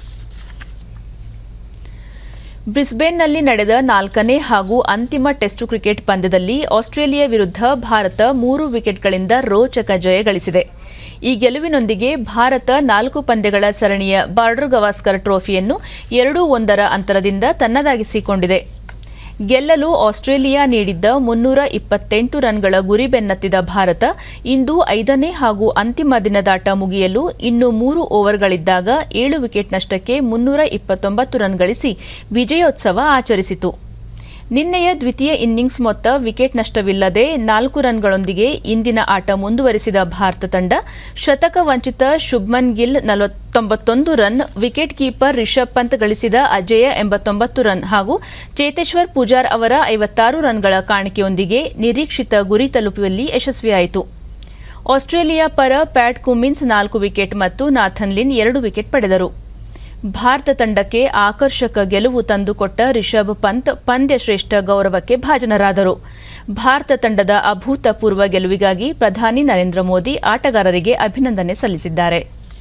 ಬ್ರಿಸ್ಬೇನ್ನಲ್ಲಿ ನಡೆದ ನಾಲ್ಕನೇ ಹಾಗೂ ಅಂತಿಮ ಟೆಸ್ಟ್ ಕ್ರಿಕೆಟ್ ಪಂದ್ಯದಲ್ಲಿ ಆಸ್ಟ್ರೇಲಿಯಾ ವಿರುದ್ಧ ಭಾರತ ಮೂರು ವಿಕೆಟ್ಗಳಿಂದ ರೋಚಕ ಜಯ ಗಳಿಸಿದೆ ಈ ಗೆಲುವಿನೊಂದಿಗೆ ಭಾರತ ನಾಲ್ಕು ಪಂದ್ಯಗಳ ಸರಣಿಯ ಬಾರ್ಡರ್ ಗವಾಸ್ಕರ್ ಟ್ರೋಫಿಯನ್ನು ಎರಡೂ ಒಂದರ ಅಂತರದಿಂದ ತನ್ನದಾಗಿಸಿಕೊಂಡಿದೆ ಗೆಲ್ಲಲು ಆಸ್ಟ್ರೇಲಿಯಾ ನೀಡಿದ್ದ ಮುನ್ನೂರ ಇಪ್ಪತ್ತೆಂಟು ರನ್ಗಳ ಗುರಿ ಬೆನ್ನತ್ತಿದ ಭಾರತ ಇಂದು ಐದನೇ ಹಾಗೂ ಅಂತಿಮ ದಿನದಾಟ ಮುಗಿಯಲು ಇನ್ನು ಮೂರು ಓವರ್ಗಳಿದ್ದಾಗ ಏಳು ವಿಕೆಟ್ ನಷ್ಟಕ್ಕೆ ಮುನ್ನೂರ ಇಪ್ಪತ್ತೊಂಬತ್ತು ರನ್ ಗಳಿಸಿ ವಿಜಯೋತ್ಸವ ಆಚರಿಸಿತು ನಿನ್ನೆಯ ದ್ವಿತೀಯ ಇನ್ನಿಂಗ್ಸ್ ಮೊತ್ತ ವಿಕೆಟ್ ನಷ್ಟವಿಲ್ಲದೆ ನಾಲ್ಕು ರನ್ಗಳೊಂದಿಗೆ ಇಂದಿನ ಆಟ ಮುಂದುವರಿಸಿದ ಭಾರತ ತಂಡ ಶತಕ ವಂಚಿತ ಶುಭ್ಮನ್ ಗಿಲ್ ನಲವತ್ತೊಂಬತ್ತೊಂದು run wicket keeper Rishabh Pant ಗಳಿಸಿದ ಅಜೇಯ ಎಂಬತ್ತೊಂಬತ್ತು ರನ್ ಹಾಗೂ ಚೇತೇಶ್ವರ್ ಪೂಜಾರ್ ಅವರ ಐವತ್ತಾರು ರನ್ಗಳ ಕಾಣಿಕೆಯೊಂದಿಗೆ ನಿರೀಕ್ಷಿತ ಗುರಿ ತಲುಪುವಲ್ಲಿ ಯಶಸ್ವಿಯಾಯಿತು ಆಸ್ಟ್ರೇಲಿಯಾ ಪರ ಪ್ಯಾಟ್ ಕುಮಿನ್ಸ್ ನಾಲ್ಕು ವಿಕೆಟ್ ಮತ್ತು ನಾಥನ್ ಲಿನ್ ಎರಡು ವಿಕೆಟ್ ಪಡೆದರು ಭಾರತ ತಂಡಕ್ಕೆ ಆಕರ್ಷಕ ಗೆಲುವು ತಂದುಕೊಟ್ಟ ರಿಷಬ್ ಪಂತ್ ಪಂದ್ಯ ಶ್ರೇಷ್ಠ ಗೌರವಕ್ಕೆ ಭಾಜನರಾದರು ಭಾರತ ತಂಡದ ಅಭೂತಪೂರ್ವ ಗೆಲುವಿಗಾಗಿ ಪ್ರಧಾನಿ ನರೇಂದ್ರ ಮೋದಿ ಆಟಗಾರರಿಗೆ ಅಭಿನಂದನೆ ಸಲ್ಲಿಸಿದ್ದಾರೆ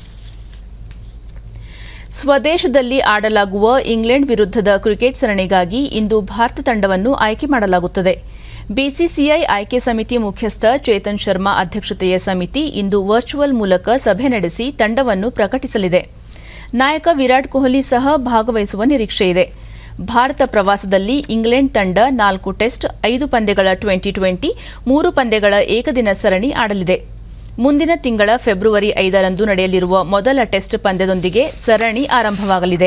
ಸ್ವದೇಶದಲ್ಲಿ ಆಡಲಾಗುವ ಇಂಗ್ಲೆಂಡ್ ವಿರುದ್ಧದ ಕ್ರಿಕೆಟ್ ಸರಣಿಗಾಗಿ ಇಂದು ಭಾರತ ತಂಡವನ್ನು ಆಯ್ಕೆ ಮಾಡಲಾಗುತ್ತದೆ ಬಿಸಿಸಿಐ ಆಯ್ಕೆ ಸಮಿತಿ ಮುಖ್ಯಸ್ಥ ಚೇತನ್ ಶರ್ಮಾ ಅಧ್ಯಕ್ಷತೆಯ ಸಮಿತಿ ಇಂದು ವರ್ಚುವಲ್ ಮೂಲಕ ಸಭೆ ನಡೆಸಿ ತಂಡವನ್ನು ಪ್ರಕಟಿಸಲಿದೆ ನಾಯಕ ವಿರಾಟ್ ಕೊಹ್ಲಿ ಸಹ ಭಾಗವಹಿಸುವ ನಿರೀಕ್ಷೆಯಿದೆ ಭಾರತ ಪ್ರವಾಸದಲ್ಲಿ ಇಂಗ್ಲೆಂಡ್ ತಂಡ ನಾಲ್ಕು ಟೆಸ್ಟ್ ಐದು ಪಂದ್ಯಗಳ ಟ್ವೆಂಟಿ ಟ್ವೆಂಟಿ ಮೂರು ಪಂದ್ಯಗಳ ಏಕದಿನ ಸರಣಿ ಆಡಲಿದೆ ಮುಂದಿನ ತಿಂಗಳ ಫೆಬ್ರವರಿ ಐದರಂದು ನಡೆಯಲಿರುವ ಮೊದಲ ಟೆಸ್ಟ್ ಪಂದ್ಯದೊಂದಿಗೆ ಸರಣಿ ಆರಂಭವಾಗಲಿದೆ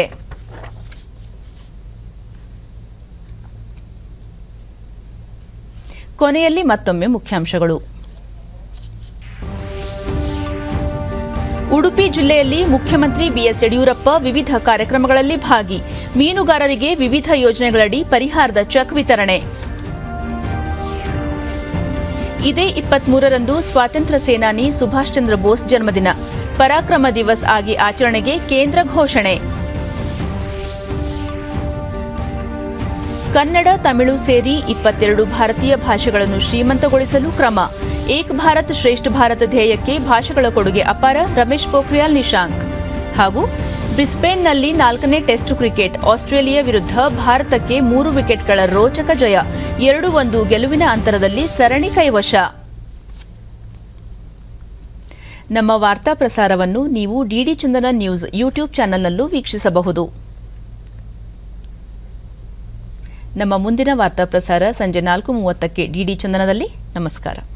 ಕೊನೆಯಲ್ಲಿ ಮತ್ತೊಮ್ಮೆ ಮುಖ್ಯಾಂಶಗಳು ಉಡುಪಿ ಜಿಲ್ಲೆಯಲ್ಲಿ ಮುಖ್ಯಮಂತ್ರಿ ಬಿಎಸ್ ಯಡಿಯೂರಪ್ಪ ವಿವಿಧ ಕಾರ್ಯಕ್ರಮಗಳಲ್ಲಿ ಭಾಗಿ ಮೀನುಗಾರರಿಗೆ ವಿವಿಧ ಯೋಜನೆಗಳಡಿ ಪರಿಹಾರದ ಚೆಕ್ ವಿತರಣೆ ಇದೇ ಇಪ್ಪತ್ಮೂರರಂದು ಸ್ವಾತಂತ್ರ್ಯ ಸೇನಾನಿ ಸುಭಾಷ್ ಚಂದ್ರ ಬೋಸ್ ಜನ್ಮದಿನ ಪರಾಕ್ರಮ ದಿವಸ್ ಆಗಿ ಆಚರಣೆಗೆ ಕೇಂದ್ರ ಘೋಷಣೆ ಕನ್ನಡ ತಮಿಳು ಸೇರಿ ಇಪ್ಪತ್ತೆರಡು ಭಾರತೀಯ ಭಾಷೆಗಳನ್ನು ಶ್ರೀಮಂತಗೊಳಿಸಲು ಕ್ರಮ ಏಕ್ ಭಾರತ್ ಶ್ರೇಷ್ಠ ಭಾರತ್ ಧ್ಯೇಯಕ್ಕೆ ಭಾಷೆಗಳ ಕೊಡುಗೆ ಅಪಾರ ರಮೇಶ್ ಪೋಖ್ರಿಯಾಲ್ ನಿಶಾಂಕ್ ಹಾಗೂ ಬ್ರಿಸ್ಬೇನ್ನಲ್ಲಿ ನಾಲ್ಕನೇ ಟೆಸ್ಟ್ ಕ್ರಿಕೆಟ್ ಆಸ್ಟ್ರೇಲಿಯಾ ವಿರುದ್ಧ ಭಾರತಕ್ಕೆ ಮೂರು ವಿಕೆಟ್ಗಳ ರೋಚಕ ಜಯ ಎರಡು ಒಂದು ಗೆಲುವಿನ ಅಂತರದಲ್ಲಿ ಸರಣಿ ಕೈವಶ ನಮ್ಮ ವಾರ್ತಾ ಪ್ರಸಾರವನ್ನು ನೀವು ಡಿಡಿ ಚಂದನ ನ್ಯೂಸ್ ಯೂಟ್ಯೂಬ್ ಚಾನೆಲ್ನಲ್ಲೂ ವೀಕ್ಷಿಸಬಹುದು ನಮ್ಮ ಮುಂದಿನ ವಾರ್ತಾ ಪ್ರಸಾರ ಸಂಜೆ ನಾಲ್ಕು ಮೂವತ್ತಕ್ಕೆ ಡಿಡಿ ಚಂದನದಲ್ಲಿ ನಮಸ್ಕಾರ